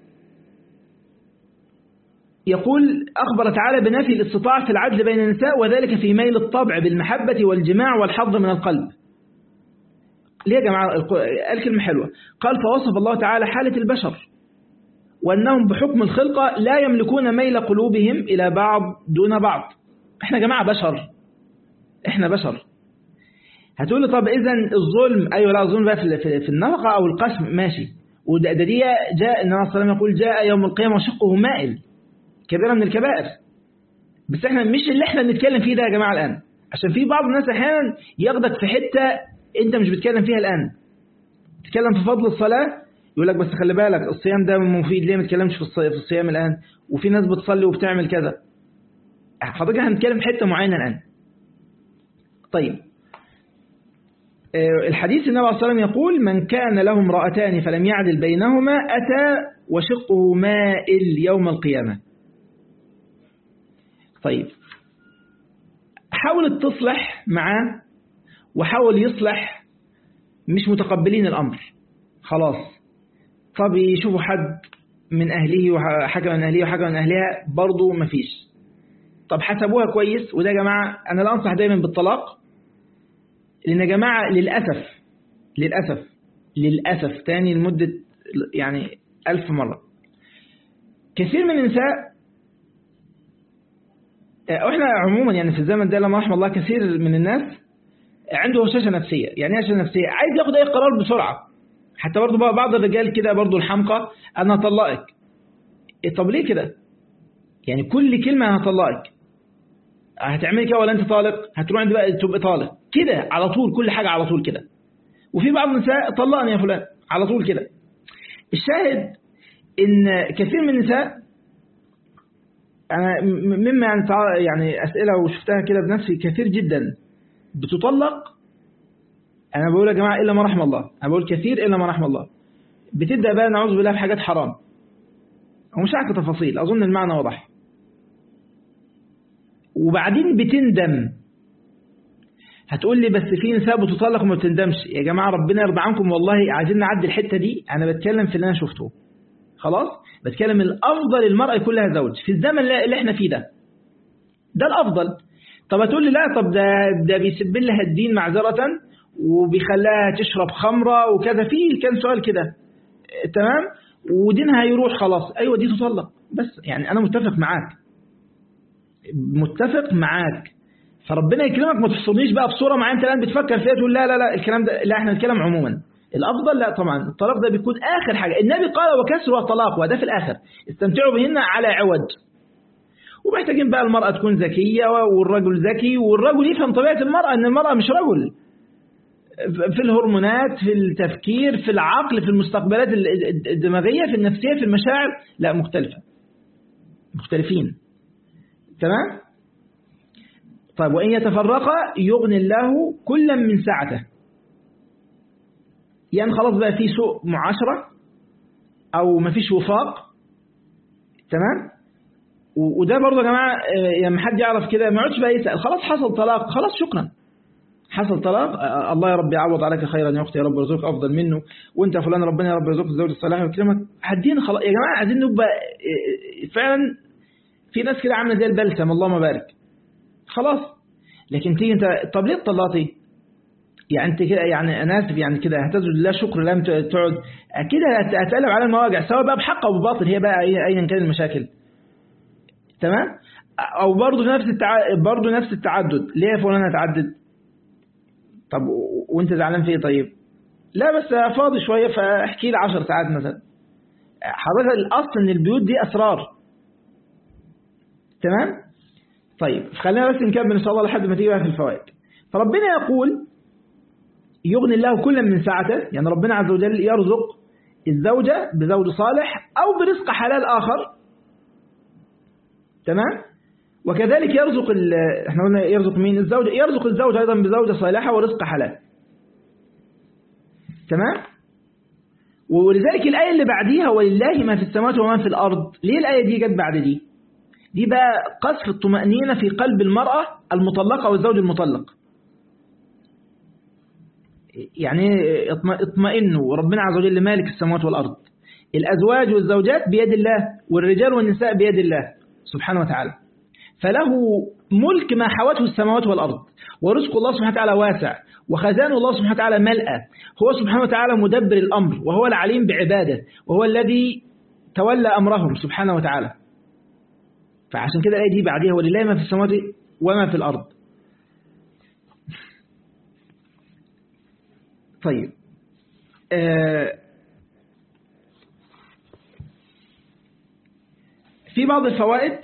A: يقول أخبر تعالى بنفي الاستطاعة في العدل بين النساء وذلك في ميل الطبع بالمحبة والجماع والحظ من القلب ليه يا جماعة قال كلمة حلوة قال فوصف الله تعالى حالة البشر وأنهم بحكم الخلقة لا يملكون ميل قلوبهم إلى بعض دون بعض احنا يا جماعة بشر احنا بشر هتقول لي طب إذا الظلم أيوة لا الظلم بقى في النفقة أو القسم ماشي وده دي جاء النبي صلى الله عليه وسلم يقول جاء يوم القيامة وشقه مائل كبيرة من الكبائر بس احنا مش اللي احنا بنتكلم فيه ده يا جماعة الآن عشان في بعض الناس احيانا ياخدك في حتة انت مش بتتكلم فيها الآن تتكلم في فضل الصلاة يقول لك بس خلي بالك الصيام ده مفيد ليه ما تتكلمش في الصيام الآن وفي ناس بتصلي وبتعمل كذا حضرتك احنا بنتكلم في حتة معينة الآن طيب آه، الحديث النبي عليه الصلاة والسلام يقول من كان له امرأتان فلم يعدل بينهما أتى وشقه مائل يوم القيامة طيب حاول تصلح معاه وحاول يصلح مش متقبلين الأمر خلاص طب يشوفوا حد من أهله وحكم من أهله وحكم من أهلها برضه مفيش طب حسبوها كويس وده يا جماعة أنا لا أنصح دايما بالطلاق لأن يا جماعة للأسف للأسف للأسف تاني لمدة يعني ألف مرة كثير من النساء احنا عموما يعني في الزمن ده لما رحم الله كثير من الناس عنده هشاشة نفسية يعني ايه هشاشة نفسية عايز ياخد اي قرار بسرعة حتى برضه بعض الرجال كده برضه الحمقى انا هطلقك إيه طب ليه كده يعني كل كلمة هطلقك هتعملي كده ولا انت طالق هتروح عند بقى تبقى طالق كده على طول كل حاجة على طول كده وفي بعض النساء طلقني يا فلان على طول كده الشاهد ان كثير من النساء أنا مما يعني, يعني أسئلة وشفتها كده بنفسي كثير جدا بتطلق أنا بقول يا جماعة إلا ما رحم الله أنا بقول كثير إلا ما رحم الله بتبدأ بقى نعوذ بالله في حاجات حرام ومش عارف تفاصيل أظن المعنى واضح وبعدين بتندم هتقول لي بس في نساء بتطلق وما بتندمش يا جماعة ربنا يرضى عنكم والله عايزين نعدي الحتة دي أنا بتكلم في اللي أنا شفته خلاص بتكلم الأفضل المرأة يكون لها زوج في الزمن اللي احنا فيه ده ده الأفضل طب هتقول لي لا طب ده, ده بيسب لها الدين معذرة وبيخليها تشرب خمرة وكذا في كان سؤال كده تمام ودينها يروح خلاص أيوة دي تطلق بس يعني أنا متفق معاك متفق معاك فربنا يكرمك ما تحصرنيش بقى بصوره معينه انت الان بتفكر فيها تقول لا لا لا الكلام ده لا احنا نتكلم عموما الافضل لا طبعا الطلاق ده بيكون اخر حاجه النبي قال وكسر طلاق وده في الاخر استمتعوا بهن على عوج ومحتاجين بقى المرأة تكون ذكية والرجل ذكي والرجل يفهم طبيعة المرأة ان المرأة مش رجل في الهرمونات في التفكير في العقل في المستقبلات الدماغية في النفسية في المشاعر لا مختلفة مختلفين تمام طيب وإن يتفرقا يغني الله كلا من سعته يعني خلاص بقى في سوء معاشرة أو ما فيش وفاق تمام وده برضه يا جماعة لما حد يعرف كده ما يقعدش بقى يسأل خلاص حصل طلاق خلاص شكرا حصل طلاق الله يا رب يعوض عليك خيرا يا اختي يا رب يرزقك افضل منه وانت يا فلان ربنا يا رب يرزقك الزوج الصالح ويكرمك هدينا خلاص يا جماعه عايزين نبقى فعلا في ناس كده عامله زي البلسم اللهم بارك خلاص لكن تيجي انت طب ليه طلقتي يعني انت كده يعني انا اسف يعني كده هتسجد لله شكر لم تقعد كده هتقلب على المواجع سواء بقى بحق او بباطل هي بقى ايا كان المشاكل تمام او برضه نفس التع... برضه نفس التعدد ليه يا فلان اتعدد طب وانت زعلان في ايه طيب لا بس فاضي شويه فاحكي لي 10 ساعات مثلا حضرتك الاصل ان البيوت دي اسرار تمام طيب خلينا بس نكمل ان شاء الله لحد ما تيجي بقى في الفوائد فربنا يقول يغني الله كل من ساعته يعني ربنا عز وجل يرزق الزوجة بزوج صالح أو برزق حلال آخر تمام وكذلك يرزق احنا قلنا يرزق مين الزوج يرزق الزوج أيضا بزوجة صالحة ورزق حلال تمام ولذلك الآية اللي بعديها ولله ما في السماوات وما في الأرض ليه الآية دي جت بعد دي دي بقى قذف الطمأنينة في قلب المرأة المطلقة والزوج المطلق يعني اطمئنوا ربنا عز وجل مالك السماوات والأرض الأزواج والزوجات بيد الله والرجال والنساء بيد الله سبحانه وتعالى فله ملك ما حوته السماوات والأرض ورزق الله سبحانه وتعالى واسع وخزان الله سبحانه وتعالى ملأى هو سبحانه وتعالى مدبر الأمر وهو العليم بعباده وهو الذي تولى أمرهم سبحانه وتعالى فعشان كده الآية دي بعديها ولله ما في السماوات وما في الأرض طيب آه في بعض الفوائد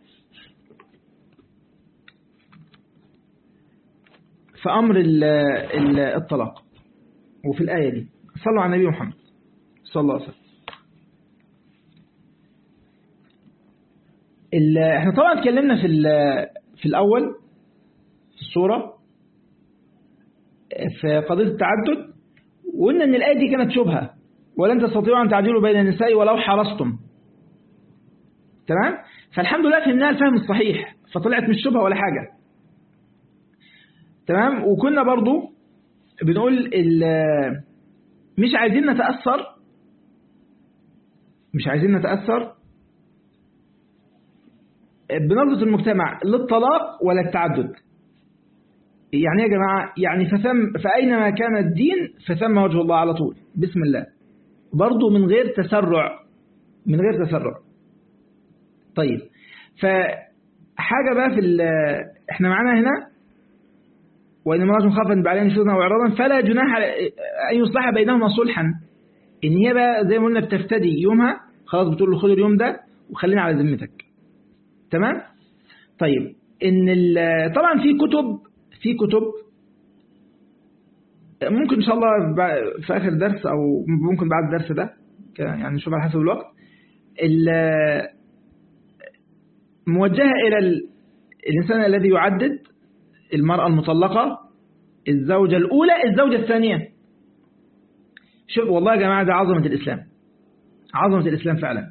A: في أمر الطلاق وفي الآية دي صلوا على النبي محمد صلى الله عليه وسلم احنا طبعا اتكلمنا في في الأول في الصورة في قضية التعدد وقلنا ان الآية دي كانت شبهة ولن تستطيعوا أن تعدلوا بين النساء ولو حرصتم تمام فالحمد لله فهمناها الفهم الصحيح فطلعت مش شبهة ولا حاجة تمام وكنا برضو بنقول مش عايزين نتأثر مش عايزين نتأثر بنظرة المجتمع للطلاق ولا التعدد يعني يا جماعة يعني فثم فأينما كان الدين فثم وجه الله على طول بسم الله برضو من غير تسرع من غير تسرع طيب فحاجة بقى في احنا معانا هنا وإن امرأة خافت بعدين شذنا وإعراضا فلا جناح أن يصلح بينهما صلحا إن هي بقى زي ما قلنا بتفتدي يومها خلاص بتقول له خد اليوم ده وخلينا على ذمتك تمام طيب إن طبعا في كتب في كتب ممكن إن شاء الله في آخر درس أو ممكن بعد الدرس ده يعني نشوف على حسب الوقت موجهة إلى الإنسان الذي يعدد المرأة المطلقة الزوجة الأولى الزوجة الثانية شوف والله يا جماعة ده عظمة الإسلام عظمة الإسلام فعلا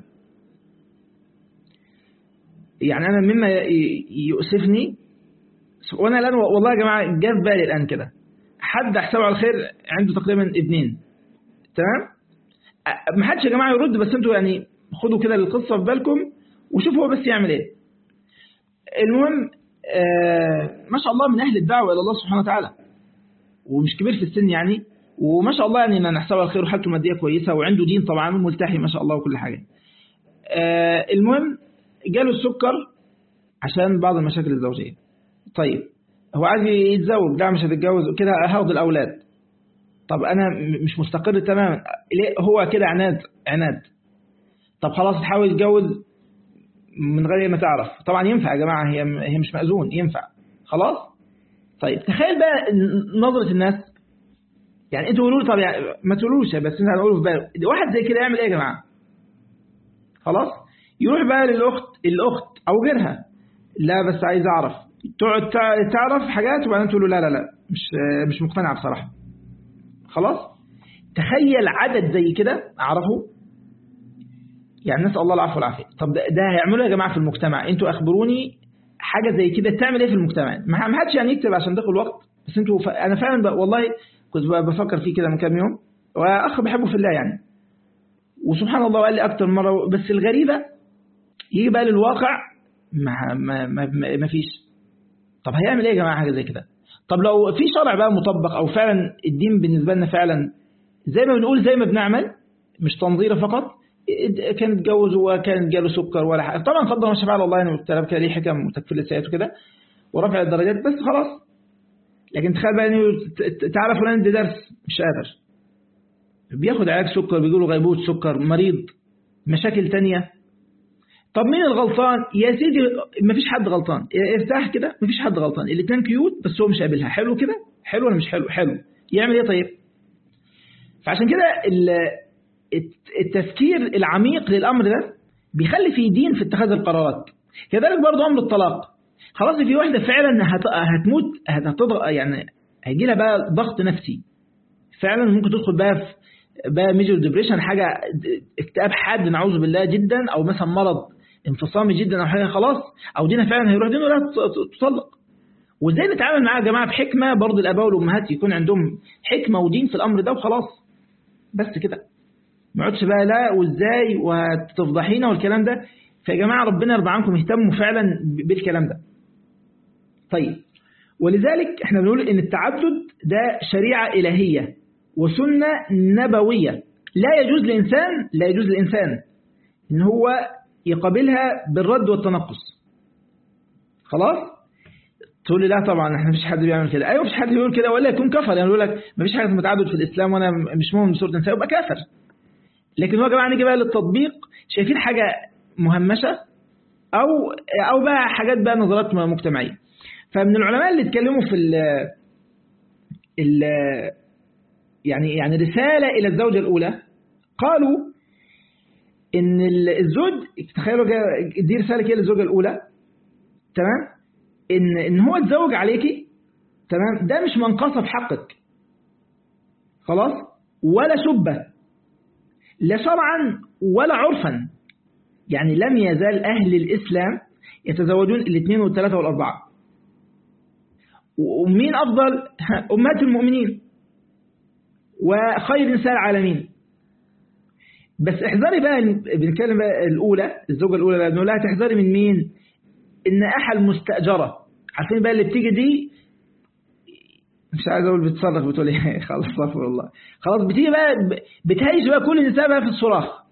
A: يعني أنا مما يؤسفني وأنا الآن والله يا جماعة جاء في بالي الآن كده حد أحسبه على الخير عنده تقريبا ابنين تمام ما حدش يا جماعة يرد بس انتوا يعني خدوا كده القصة في بالكم وشوفوا هو بس يعمل ايه المهم آه ما شاء الله من أهل الدعوة إلى الله سبحانه وتعالى ومش كبير في السن يعني وما شاء الله يعني نحسبه الخير وحالته المادية كويسة وعنده دين طبعا وملتحي ما شاء الله وكل حاجة آه المهم جاله السكر عشان بعض المشاكل الزوجية طيب هو عايز يتزوج لا مش هتتجوز كده هاخد الأولاد طب أنا مش مستقر تماما ليه هو كده عناد عناد طب خلاص تحاول يتجوز من غير ما تعرف طبعا ينفع يا جماعة هي هي مش مأذون ينفع خلاص طيب تخيل بقى نظرة الناس يعني انتوا قولوا لي طب يعني ما تقولوش بس انت هنقوله في باله واحد زي كده يعمل ايه يا جماعه خلاص يروح بقى للاخت الاخت او غيرها لا بس عايز اعرف تقعد تعرف حاجات وبعدين تقول له لا لا لا مش مش مقتنع بصراحه خلاص تخيل عدد زي كده اعرفه يعني نسال الله العفو والعافيه طب ده, ده هيعملوا يا جماعه في المجتمع انتوا اخبروني حاجه زي كده تعمل ايه في المجتمع ما حدش يعني يكتب عشان دخل وقت بس انتوا ف... انا فعلا والله كنت بفكر فيه كده من كام يوم واخ بحبه في الله يعني وسبحان الله قال لي اكتر مره بس الغريبه يجي بقى للواقع ما ما ما, ما فيش طب هيعمل ايه يا جماعه حاجه زي كده طب لو في شرع بقى مطبق او فعلا الدين بالنسبه لنا فعلا زي ما بنقول زي ما بنعمل مش تنظيره فقط كان اتجوز وكان جاله سكر ولا حاجه طبعا قدر ما شاء الله يعني والكلام كده ليه حكم وتكفير السيئات وكده ورفع الدرجات بس خلاص لكن تخيل بقى انه تعالى فلان ده درس مش قادر بياخد علاج سكر بيقولوا غيبوبة سكر مريض مشاكل تانية طب مين الغلطان يا سيدي مفيش حد غلطان ارتاح كده مفيش حد غلطان الاثنين كيوت بس هو مش قابلها حلو كده حلو ولا مش حلو حلو يعمل ايه طيب فعشان كده التفكير العميق للامر ده بيخلي في دين في اتخاذ القرارات كذلك برضه امر الطلاق خلاص في واحدة فعلا هتموت هتضغط يعني هيجي لها بقى ضغط نفسي فعلا ممكن تدخل بقى في بقى ميجر ديبريشن حاجة اكتئاب حاد نعوذ بالله جدا او مثلا مرض انفصامي جدا او حاجة خلاص او دينها فعلا هيروح دينه لا تطلق وازاي نتعامل معاها يا جماعة بحكمة برضه الاباء والامهات يكون عندهم حكمة ودين في الامر ده وخلاص بس كده ما عدش بقى لا وازاي وتفضحينا والكلام ده فيا جماعة ربنا يرضى عنكم اهتموا فعلا بالكلام ده طيب ولذلك احنا بنقول ان التعدد ده شريعة إلهية وسنة نبوية لا يجوز لإنسان لا يجوز لإنسان ان هو يقابلها بالرد والتنقص خلاص تقول لي لا طبعا احنا مفيش حد بيعمل كده ايوه مفيش حد بيقول كده ولا يكون كفر يعني يقول لك مفيش حاجه اسمها تعدد في الاسلام وانا مش مؤمن بصوره النساء يبقى كافر لكن هو يا جماعه نيجي بقى للتطبيق شايفين حاجه مهمشه او او بقى حاجات بقى نظرات مجتمعيه فمن العلماء اللي اتكلموا في ال ال يعني يعني رسالة إلى الزوجة الأولى قالوا إن الزوج تخيلوا دي رسالة كده للزوجة الأولى تمام إن إن هو اتزوج عليكي تمام ده مش منقصة في حقك خلاص ولا سبة لا شرعا ولا عرفا يعني لم يزال أهل الإسلام يتزوجون الاثنين والثلاثة والأربعة ومين أفضل أمهات المؤمنين وخير نساء العالمين بس احذري بقى بنتكلم بقى الأولى الزوجة الأولى لأنه لا تحذري من مين النائحة المستأجرة عارفين بقى اللي بتيجي دي مش عايز اقول بتصرخ بتقول ايه خلاص استغفر الله خلاص بتيجي بقى بتهيج بقى كل النساء بقى في الصراخ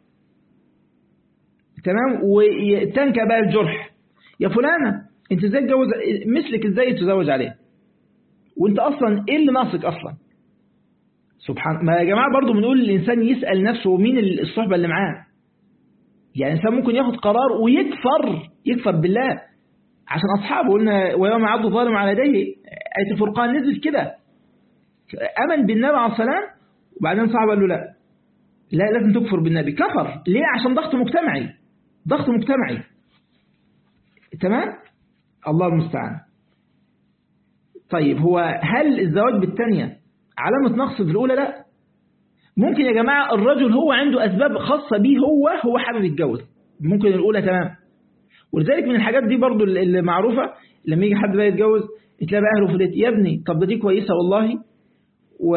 A: تمام وتنكى بقى الجرح يا فلانة انت ازاي تجوز مثلك ازاي تتزوج عليه وانت اصلا ايه اللي ناقصك اصلا سبحان ما يا جماعه برضو بنقول الانسان يسال نفسه مين الصحبه اللي معاه يعني الانسان ممكن ياخد قرار ويكفر يكفر بالله عشان اصحابه قلنا ويوم يعض الظالم على يديه ايه الفرقان نزلت كده امن بالنبي عليه السلام وبعدين صاحبه قال له لا لا لازم تكفر بالنبي كفر ليه عشان ضغط مجتمعي ضغط مجتمعي تمام الله المستعان طيب هو هل الزواج بالثانية علامة نقص في الأولى لا ممكن يا جماعة الرجل هو عنده أسباب خاصة به هو هو حابب يتجوز ممكن الأولى تمام ولذلك من الحاجات دي برضو اللي معروفة لما يجي حد بقى يتجوز تلاقي بقى أهله في البيت يا ابني طب ده دي كويسة والله و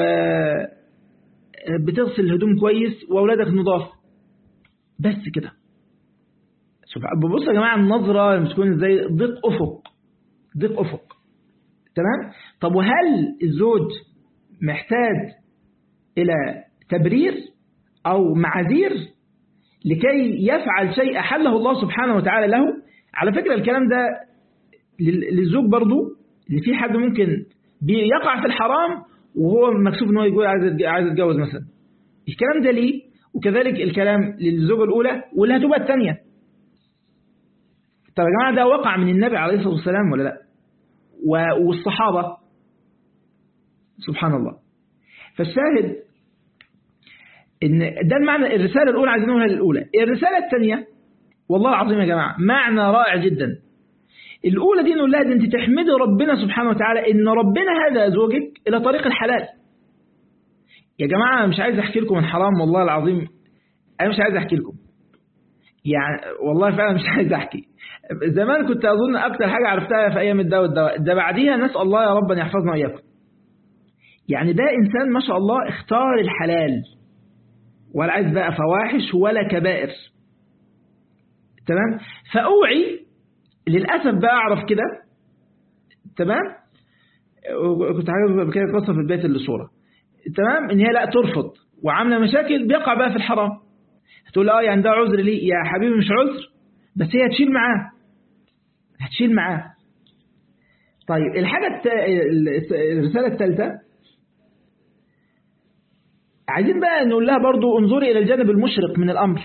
A: بتغسل الهدوم كويس وأولادك نضاف بس كده ببص يا جماعة النظرة مش تكون ازاي ضيق أفق ضيق أفق تمام طب وهل الزوج محتاج إلى تبرير أو معاذير لكي يفعل شيء أحله الله سبحانه وتعالى له على فكرة الكلام ده للزوج برضو اللي في حد ممكن بيقع في الحرام وهو مكسوف ان هو يقول عايز عايز يتجوز مثلا الكلام ده ليه وكذلك الكلام للزوجة الأولى واللي هتبقى الثانية طب يا جماعة ده وقع من النبي عليه الصلاة والسلام ولا لا والصحابة سبحان الله فالشاهد ان ده المعنى الرسالة الأولى عايزين نقولها للأولى الرسالة الثانية والله العظيم يا جماعة معنى رائع جدا الأولى دي نقول لها دي أنت تحمدي ربنا سبحانه وتعالى إن ربنا هذا زوجك إلى طريق الحلال يا جماعة مش عايز أحكي لكم الحرام والله العظيم أنا مش عايز أحكي لكم يعني والله فعلا مش عايز أحكي زمان كنت أظن أكتر حاجة عرفتها في أيام الدواء الدواء ده بعديها نسأل الله يا رب أن يحفظنا وإياكم يعني ده إنسان ما شاء الله اختار الحلال ولا عايز بقى فواحش ولا كبائر تمام فأوعي للأسف بقى أعرف كده تمام كنت عايز كده قصة في البيت اللي صورة تمام ان هي لا ترفض وعامله مشاكل بيقع بقى في الحرام هتقول اه يعني ده عذر لي يا حبيبي مش عذر بس هي هتشيل معاه هتشيل معاه طيب الحاجة الت... الرسالة الثالثة عايزين بقى نقول لها برضو انظري إلى الجانب المشرق من الأمر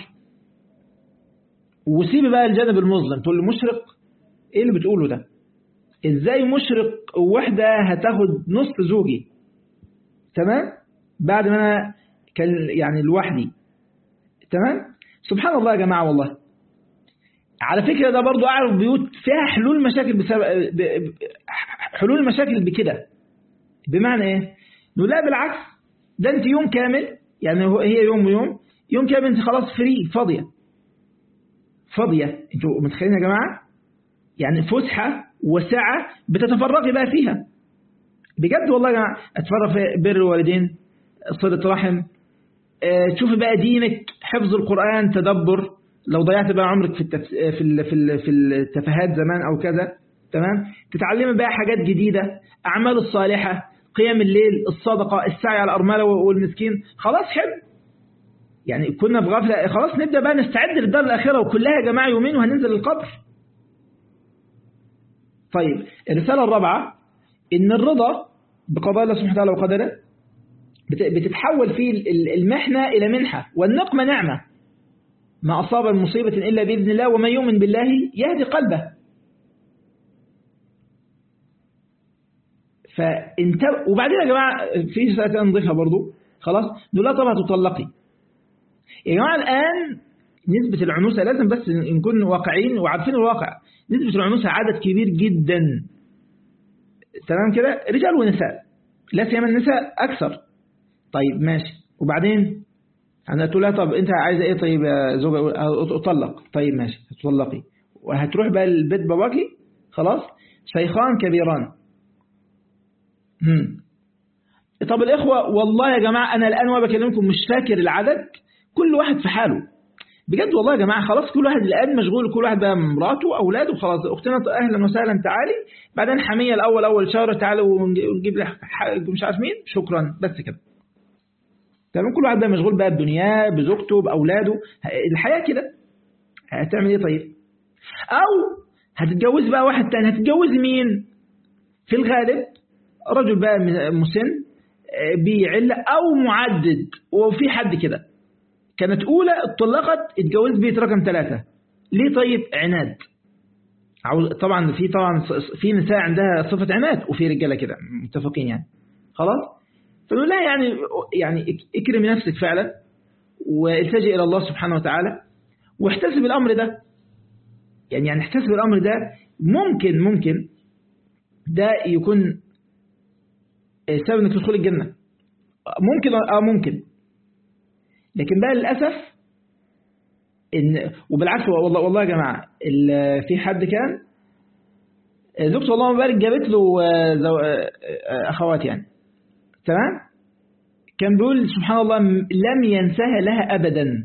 A: وسيبي بقى الجانب المظلم تقول لي مشرق ايه اللي بتقوله ده ازاي مشرق وحدة هتاخد نصف زوجي تمام بعد ما انا كان يعني لوحدي تمام سبحان الله يا جماعة والله على فكرة ده برضو أعرف بيوت فيها حلول مشاكل بسبب حلول مشاكل بكده بمعنى إيه؟ نقول لا بالعكس ده أنت يوم كامل يعني هي يوم ويوم يوم كامل أنت خلاص فري فاضية فاضية أنتوا متخيلين يا جماعة؟ يعني فسحة وسعة بتتفرغي بقى فيها بجد والله يا جماعة اتفرغ في بر الوالدين صلة رحم اه تشوفي بقى دينك حفظ القرآن تدبر لو ضيعت بقى عمرك في التف... في ال... في ال... في التفاهات زمان او كذا تمام تتعلمي بقى حاجات جديدة اعمال الصالحة قيام الليل الصدقة السعي على الارمله والمسكين خلاص حلو يعني كنا في غفلة خلاص نبدأ بقى نستعد للدار الآخرة وكلها يا جماعة يومين وهننزل القبر طيب الرسالة الرابعة إن الرضا بقضاء الله سبحانه وتعالى وقدره بتتحول فيه المحنة إلى منحة والنقمة نعمة ما أصاب من مصيبة إلا بإذن الله ومن يؤمن بالله يهدي قلبه فانت وبعدين يا جماعة في رسالة نضيفها برضو خلاص نقول لا طبعا تطلقي يا جماعة الآن نسبة العنوسة لازم بس نكون واقعين وعارفين الواقع نسبة العنوسة عدد كبير جدا تمام كده رجال ونساء لا سيما النساء أكثر طيب ماشي وبعدين أنا تقول لها طب أنت عايزة إيه طيب يا زوجة أطلق طيب ماشي هتطلقي وهتروح بقى البيت باباكي خلاص شيخان كبيران هم. طب الإخوة والله يا جماعة أنا الآن وأنا بكلمكم مش فاكر العدد كل واحد في حاله بجد والله يا جماعة خلاص كل واحد الآن مشغول كل واحد بقى مراته أولاده خلاص أختنا أهلا وسهلا تعالي بعدين حمية الأول أول شهر تعالى ونجيب لك مش عارف مين شكرا بس كده تمام كل واحد بقى مشغول بقى بدنياه بزوجته بأولاده الحياة كده هتعمل إيه طيب أو هتتجوز بقى واحد تاني هتتجوز مين في الغالب رجل بقى مسن بعلة أو معدد وفي حد كده كانت أولى اتطلقت اتجوزت بيت رقم ثلاثة ليه طيب عناد طبعا في طبعا في نساء عندها صفة عناد وفي رجالة كده متفقين يعني خلاص فنقول لا يعني يعني اكرم نفسك فعلا والتجئ إلى الله سبحانه وتعالى واحتسب الأمر ده يعني يعني احتسب الأمر ده ممكن ممكن ده يكون سبب انك تدخل الجنة ممكن اه ممكن لكن بقى للأسف إن وبالعكس والله والله يا جماعة في حد كان زوجته الله مبارك جابت له أخوات يعني تمام كان بيقول سبحان الله لم ينساها لها أبدا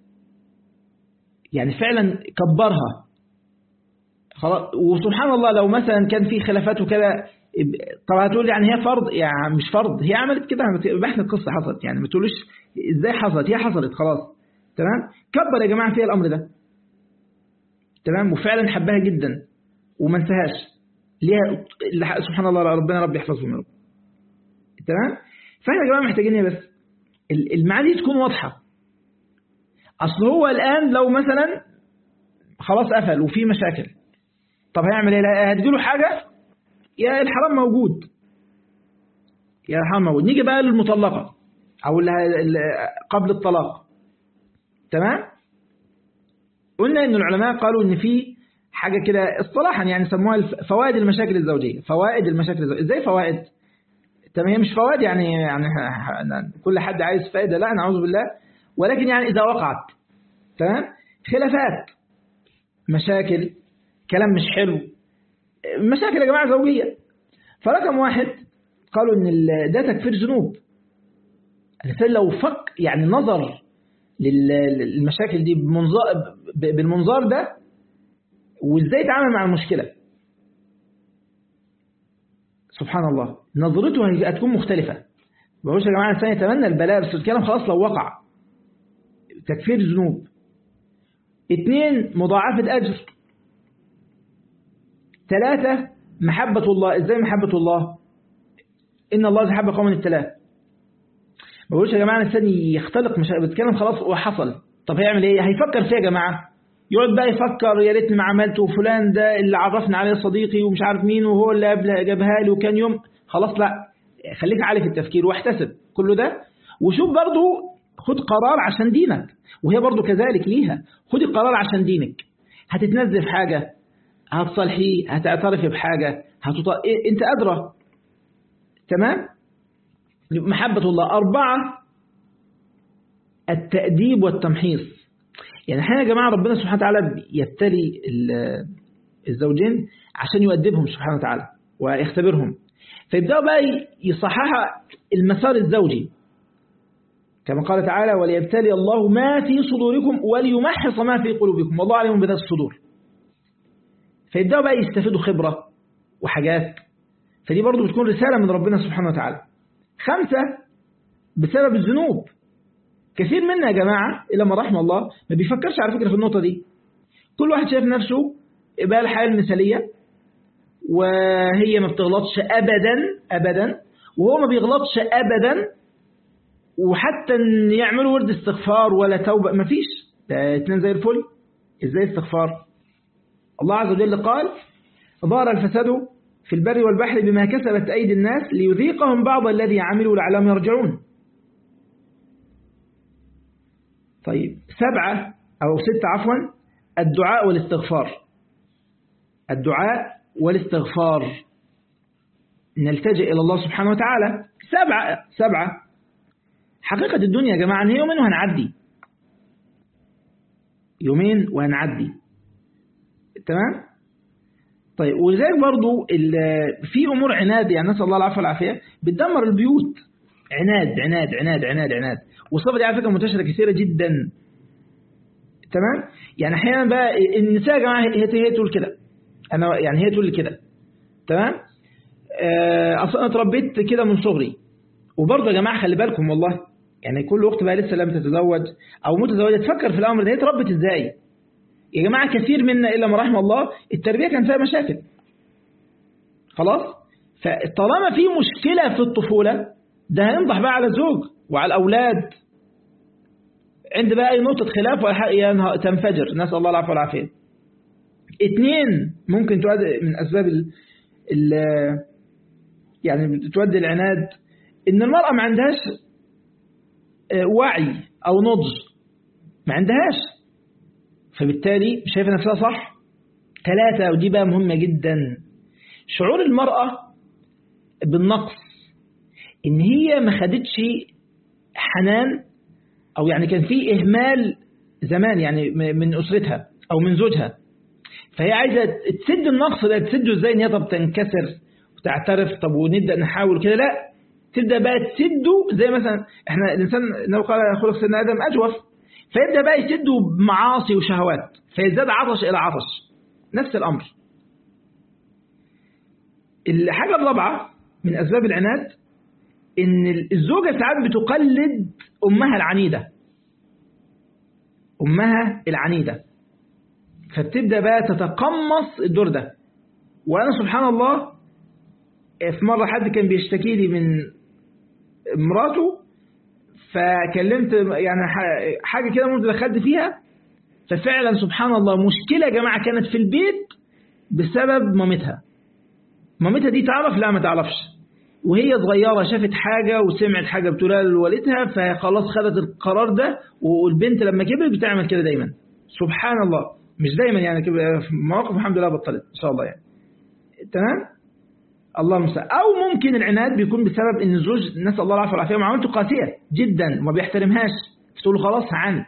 A: يعني فعلا كبرها خلاص وسبحان الله لو مثلا كان في خلافات وكذا طب هتقول يعني هي فرض يعني مش فرض هي عملت كده بحث القصة حصلت يعني ما تقولوش ازاي حصلت هي حصلت خلاص تمام كبر يا جماعة فيها الأمر ده تمام وفعلا حبها جدا وما انساهاش ليها سبحان الله ربنا رب يحفظهم يا رب تمام فاحنا يا جماعه محتاجين ايه بس المعاني تكون واضحه اصل هو الان لو مثلا خلاص قفل وفي مشاكل طب هيعمل ايه هتجيله حاجه يا الحرام موجود يا الحرام موجود نيجي بقى للمطلقه او قبل الطلاق تمام قلنا ان العلماء قالوا ان في حاجه كده اصطلاحا يعني سموها فوائد المشاكل الزوجيه فوائد المشاكل الزوجيه ازاي فوائد تمام هي مش فوائد يعني يعني كل حد عايز فائده لا نعوذ بالله ولكن يعني اذا وقعت تمام خلافات مشاكل كلام مش حلو مشاكل يا جماعه زوجيه فرقم واحد قالوا ان ده تكفير ذنوب الانسان لو فك يعني نظر للمشاكل دي بالمنظار ده وازاي يتعامل مع المشكلة سبحان الله نظرته هتكون مختلفة بقولش يا جماعة الإنسان يتمنى البلاء بس الكلام خلاص لو وقع تكفير ذنوب اثنين مضاعفة أجر ثلاثة محبة الله ازاي محبة الله إن الله يحب قوم الثلاث ما بقولش يا جماعة الإنسان يختلق مش بيتكلم خلاص وحصل طب هيعمل ايه هيفكر فيها يا جماعة يقعد بقى يفكر يا ريتني ما عملته وفلان ده اللي عرفنا عليه صديقي ومش عارف مين وهو اللي جابها لي وكان يوم خلاص لا خليك عالي في التفكير واحتسب كل ده وشوف برضو خد قرار عشان دينك وهي برضو كذلك ليها خدي قرار عشان دينك هتتنزل في حاجة هتصلحيه هتعترفي بحاجة هتط... إيه انت أدرى تمام محبة الله أربعة التأديب والتمحيص يعني احيانا يا جماعة ربنا سبحانه وتعالى يبتلي الزوجين عشان يؤدبهم سبحانه وتعالى ويختبرهم فيبدأوا بقى يصحح المسار الزوجي كما قال تعالى وليبتلي الله ما في صدوركم وليمحص ما في قلوبكم والله عليهم بذات الصدور فيبدأوا بقى يستفيدوا خبرة وحاجات فدي برضو بتكون رسالة من ربنا سبحانه وتعالى خمسة بسبب الذنوب كثير منا يا جماعة إلا ما رحم الله ما بيفكرش على فكرة في النقطة دي كل واحد شايف نفسه بقى الحياة المثالية وهي ما بتغلطش أبدا أبدا وهو ما بيغلطش أبدا وحتى ان يعملوا ورد استغفار ولا توبة ما فيش ده اتنين زي الفل ازاي استغفار الله عز وجل قال ظهر الفساد في البر والبحر بما كسبت أيدي الناس ليذيقهم بعض الذي عملوا لعلهم يرجعون طيب سبعة أو ستة عفوا الدعاء والاستغفار الدعاء والاستغفار نلتجئ إلى الله سبحانه وتعالى سبعة سبعة حقيقة الدنيا يا جماعة هي يومين وهنعدي يومين وهنعدي تمام طيب ولذلك برضو في أمور عناد يعني نسأل الله العافية والعافية بتدمر البيوت عناد عناد عناد عناد عناد والصفة دي على فكرة منتشرة كثيرة جدا تمام يعني احيانا بقى النساء يا جماعة هي هي تقول كده انا يعني هي تقول لي كده تمام اصلا انا اتربيت كده من صغري وبرضه يا جماعة خلي بالكم والله يعني كل وقت بقى لسه لم تتزوج او متزوجة تفكر في الامر ده هي اتربت ازاي يا جماعة كثير منا إلا ما رحم الله التربية كان فيها مشاكل خلاص فطالما في مشكلة في الطفولة ده هينضح بقى على الزوج وعلى الأولاد عند بقى أي نقطة خلاف تنفجر نسأل الله العفو والعافية اثنين ممكن تؤدي من أسباب ال ال يعني تؤدي العناد إن المرأة ما عندهاش وعي أو نضج ما عندهاش فبالتالي شايفة نفسها صح ثلاثة ودي بقى مهمة جدا شعور المرأة بالنقص إن هي ما خدتش حنان أو يعني كان في إهمال زمان يعني من أسرتها أو من زوجها فهي عايزة تسد النقص ده تسده إزاي إن هي طب تنكسر وتعترف طب ونبدأ نحاول كده لا تبدأ بقى تسده زي مثلا احنا الإنسان لو قال خلق سيدنا آدم أجوف فيبدأ بقى يسده بمعاصي وشهوات فيزداد عطش إلى عطش نفس الأمر الحاجة الرابعة من أسباب العناد إن الزوجة ساعات بتقلد أمها العنيدة أمها العنيدة فبتبدأ بقى تتقمص الدور ده وأنا سبحان الله في مرة حد كان بيشتكي لي من مراته فكلمت يعني حاجة كده منذ دخلت فيها ففعلا سبحان الله مشكلة يا جماعة كانت في البيت بسبب مامتها مامتها دي تعرف لا ما تعرفش وهي صغيرة شافت حاجة وسمعت حاجة بتقولها لوالدها فخلاص خدت القرار ده والبنت لما كبرت بتعمل كده دايما سبحان الله مش دايما يعني كده في مواقف الحمد لله بطلت ان شاء الله يعني تمام الله المستعان او ممكن العناد بيكون بسبب ان الزوج نسال الله العافيه والعافيه معاملته قاسيه جدا وما بيحترمهاش فتقول له خلاص عند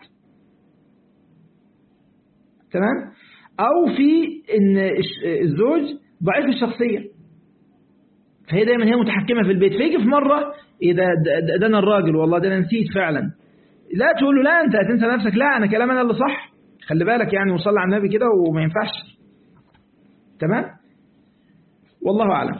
A: تمام او في ان الزوج ضعيف الشخصيه فهي دايما هي متحكمه في البيت فيجي في مره ايه ده, ده, ده انا الراجل والله ده انا نسيت فعلا لا تقول له لا انت هتنسى نفسك لا انا كلام انا اللي صح خلي بالك يعني وصلي على النبي كده وما ينفعش تمام والله اعلم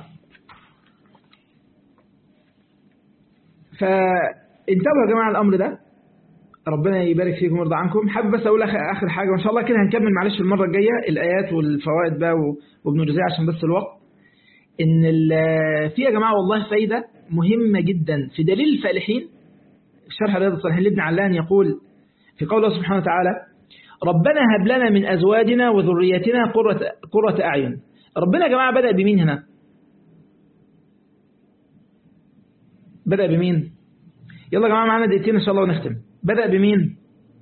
A: فانتبهوا يا جماعه الامر ده ربنا يبارك فيكم ويرضى عنكم حابب بس اقول اخر حاجه وان شاء الله كده هنكمل معلش المره الجايه الايات والفوائد بقى وابن جزيره عشان بس الوقت ان في يا جماعه والله فايده مهمه جدا في دليل الفالحين شرح رياض الصالحين لابن علان يقول في قول الله سبحانه وتعالى ربنا هب لنا من ازواجنا وذريتنا قرة قرة اعين ربنا يا جماعه بدا بمين هنا بدا بمين يلا يا جماعه معانا دقيقتين ان شاء الله ونختم بدأ بمين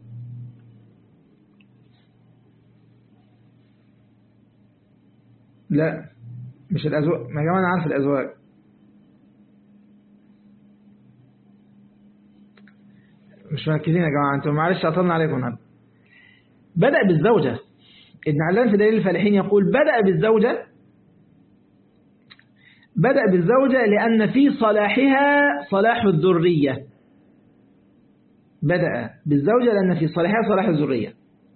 A: لا مش الأزواج ما يا جماعة أنا عارف الأزواج مش مركزين يا جماعة أنتم معلش عطلنا عليكم النهارده بدأ بالزوجة ابن علان في دليل الفالحين يقول بدأ بالزوجة بدأ بالزوجة لأن في صلاحها صلاح الذرية بدأ بالزوجة لأن في صالحها صلاح الذرية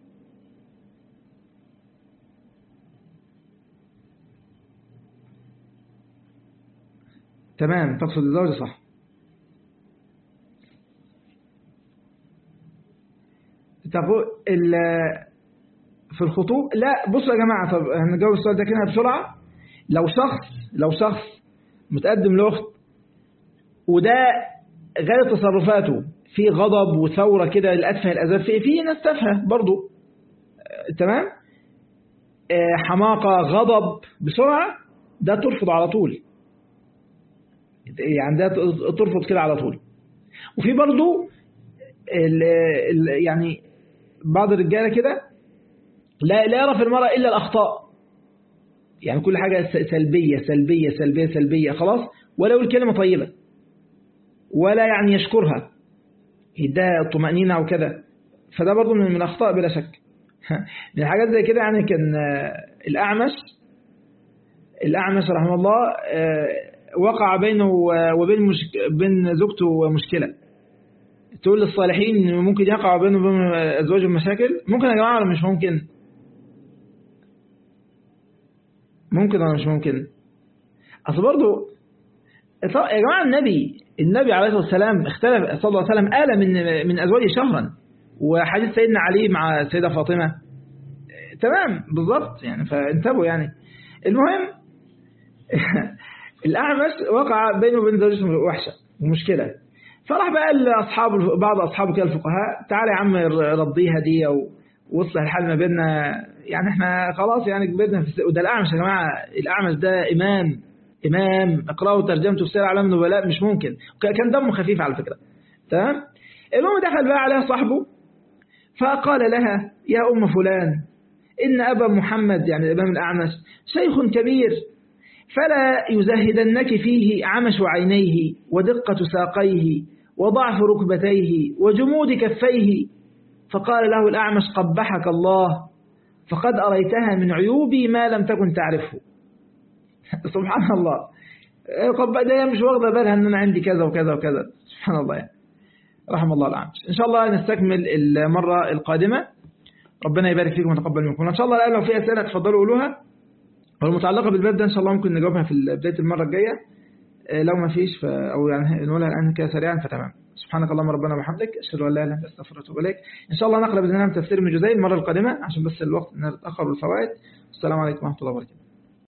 A: تمام تقصد الزوجة صح تقول في الخطوب لا بصوا يا جماعة طب هنجاوب السؤال ده كده بسرعة لو شخص لو شخص متقدم لأخت وده غير تصرفاته في غضب وثورة كده لأتفه الأسباب في في ناس تافهه برضه تمام حماقة غضب بسرعة ده ترفض على طول يعني ده ترفض كده على طول وفي برضه يعني بعض الرجاله كده لا لا يرى في المرأة إلا الأخطاء يعني كل حاجة سلبية سلبية سلبية سلبية خلاص ولا يقول كلمة طيبة ولا يعني يشكرها ده طمأنينة وكده فده برضه من الأخطاء بلا شك من الحاجات زي كده يعني كان الأعمش الأعمش رحمه الله وقع بينه وبين مشك... بين زوجته مشكلة تقول للصالحين ممكن يقع بينه وبين أزواجهم مشاكل ممكن يا جماعة ولا مش ممكن ممكن ولا مش ممكن أصل برضه يا جماعة النبي النبي عليه الصلاة والسلام اختلف صلى الله عليه وسلم آل من من أزواجه شهرا وحديث سيدنا علي مع السيدة فاطمة تمام بالظبط يعني فانتبهوا يعني المهم الأعمش وقع بينه وبين زوجته وحشة ومشكلة فراح بقى لأصحاب بعض أصحابه كده الفقهاء تعالى يا عم رضيها دي ووصل الحال ما بيننا يعني احنا خلاص يعني كبرنا في وده الأعمش يا جماعة الأعمش ده إمام إمام اقرأوا ترجمته في سير أعلام النبلاء مش ممكن كان دمه خفيف على فكرة تمام المهم دخل بقى عليها صاحبه فقال لها يا أم فلان إن أبا محمد يعني الإمام الأعمش شيخ كبير فلا يزهدنك فيه عمش عينيه ودقة ساقيه وضعف ركبتيه وجمود كفيه فقال له الأعمش قبحك الله فقد أريتها من عيوبي ما لم تكن تعرفه سبحان الله قب ده مش واخده بالها ان انا عندي كذا وكذا وكذا سبحان الله يعني رحم الله العامش ان شاء الله نستكمل المره القادمه ربنا يبارك فيكم ويتقبل منكم ان شاء الله الان لو في اسئله تفضلوا قولوها والمتعلقه بالباب ده ان شاء الله ممكن نجاوبها في بدايه المره الجايه لو ما فيش ف... او يعني نقولها الان كده سريعا فتمام سبحانك اللهم ربنا وبحمدك اشهد ان لا اله الا انت استغفرك واتوب اليك ان شاء الله نقرا باذن الله تفسير من جزئين المره القادمه عشان بس الوقت نتاخر بالفوائد السلام عليكم ورحمه الله وبركاته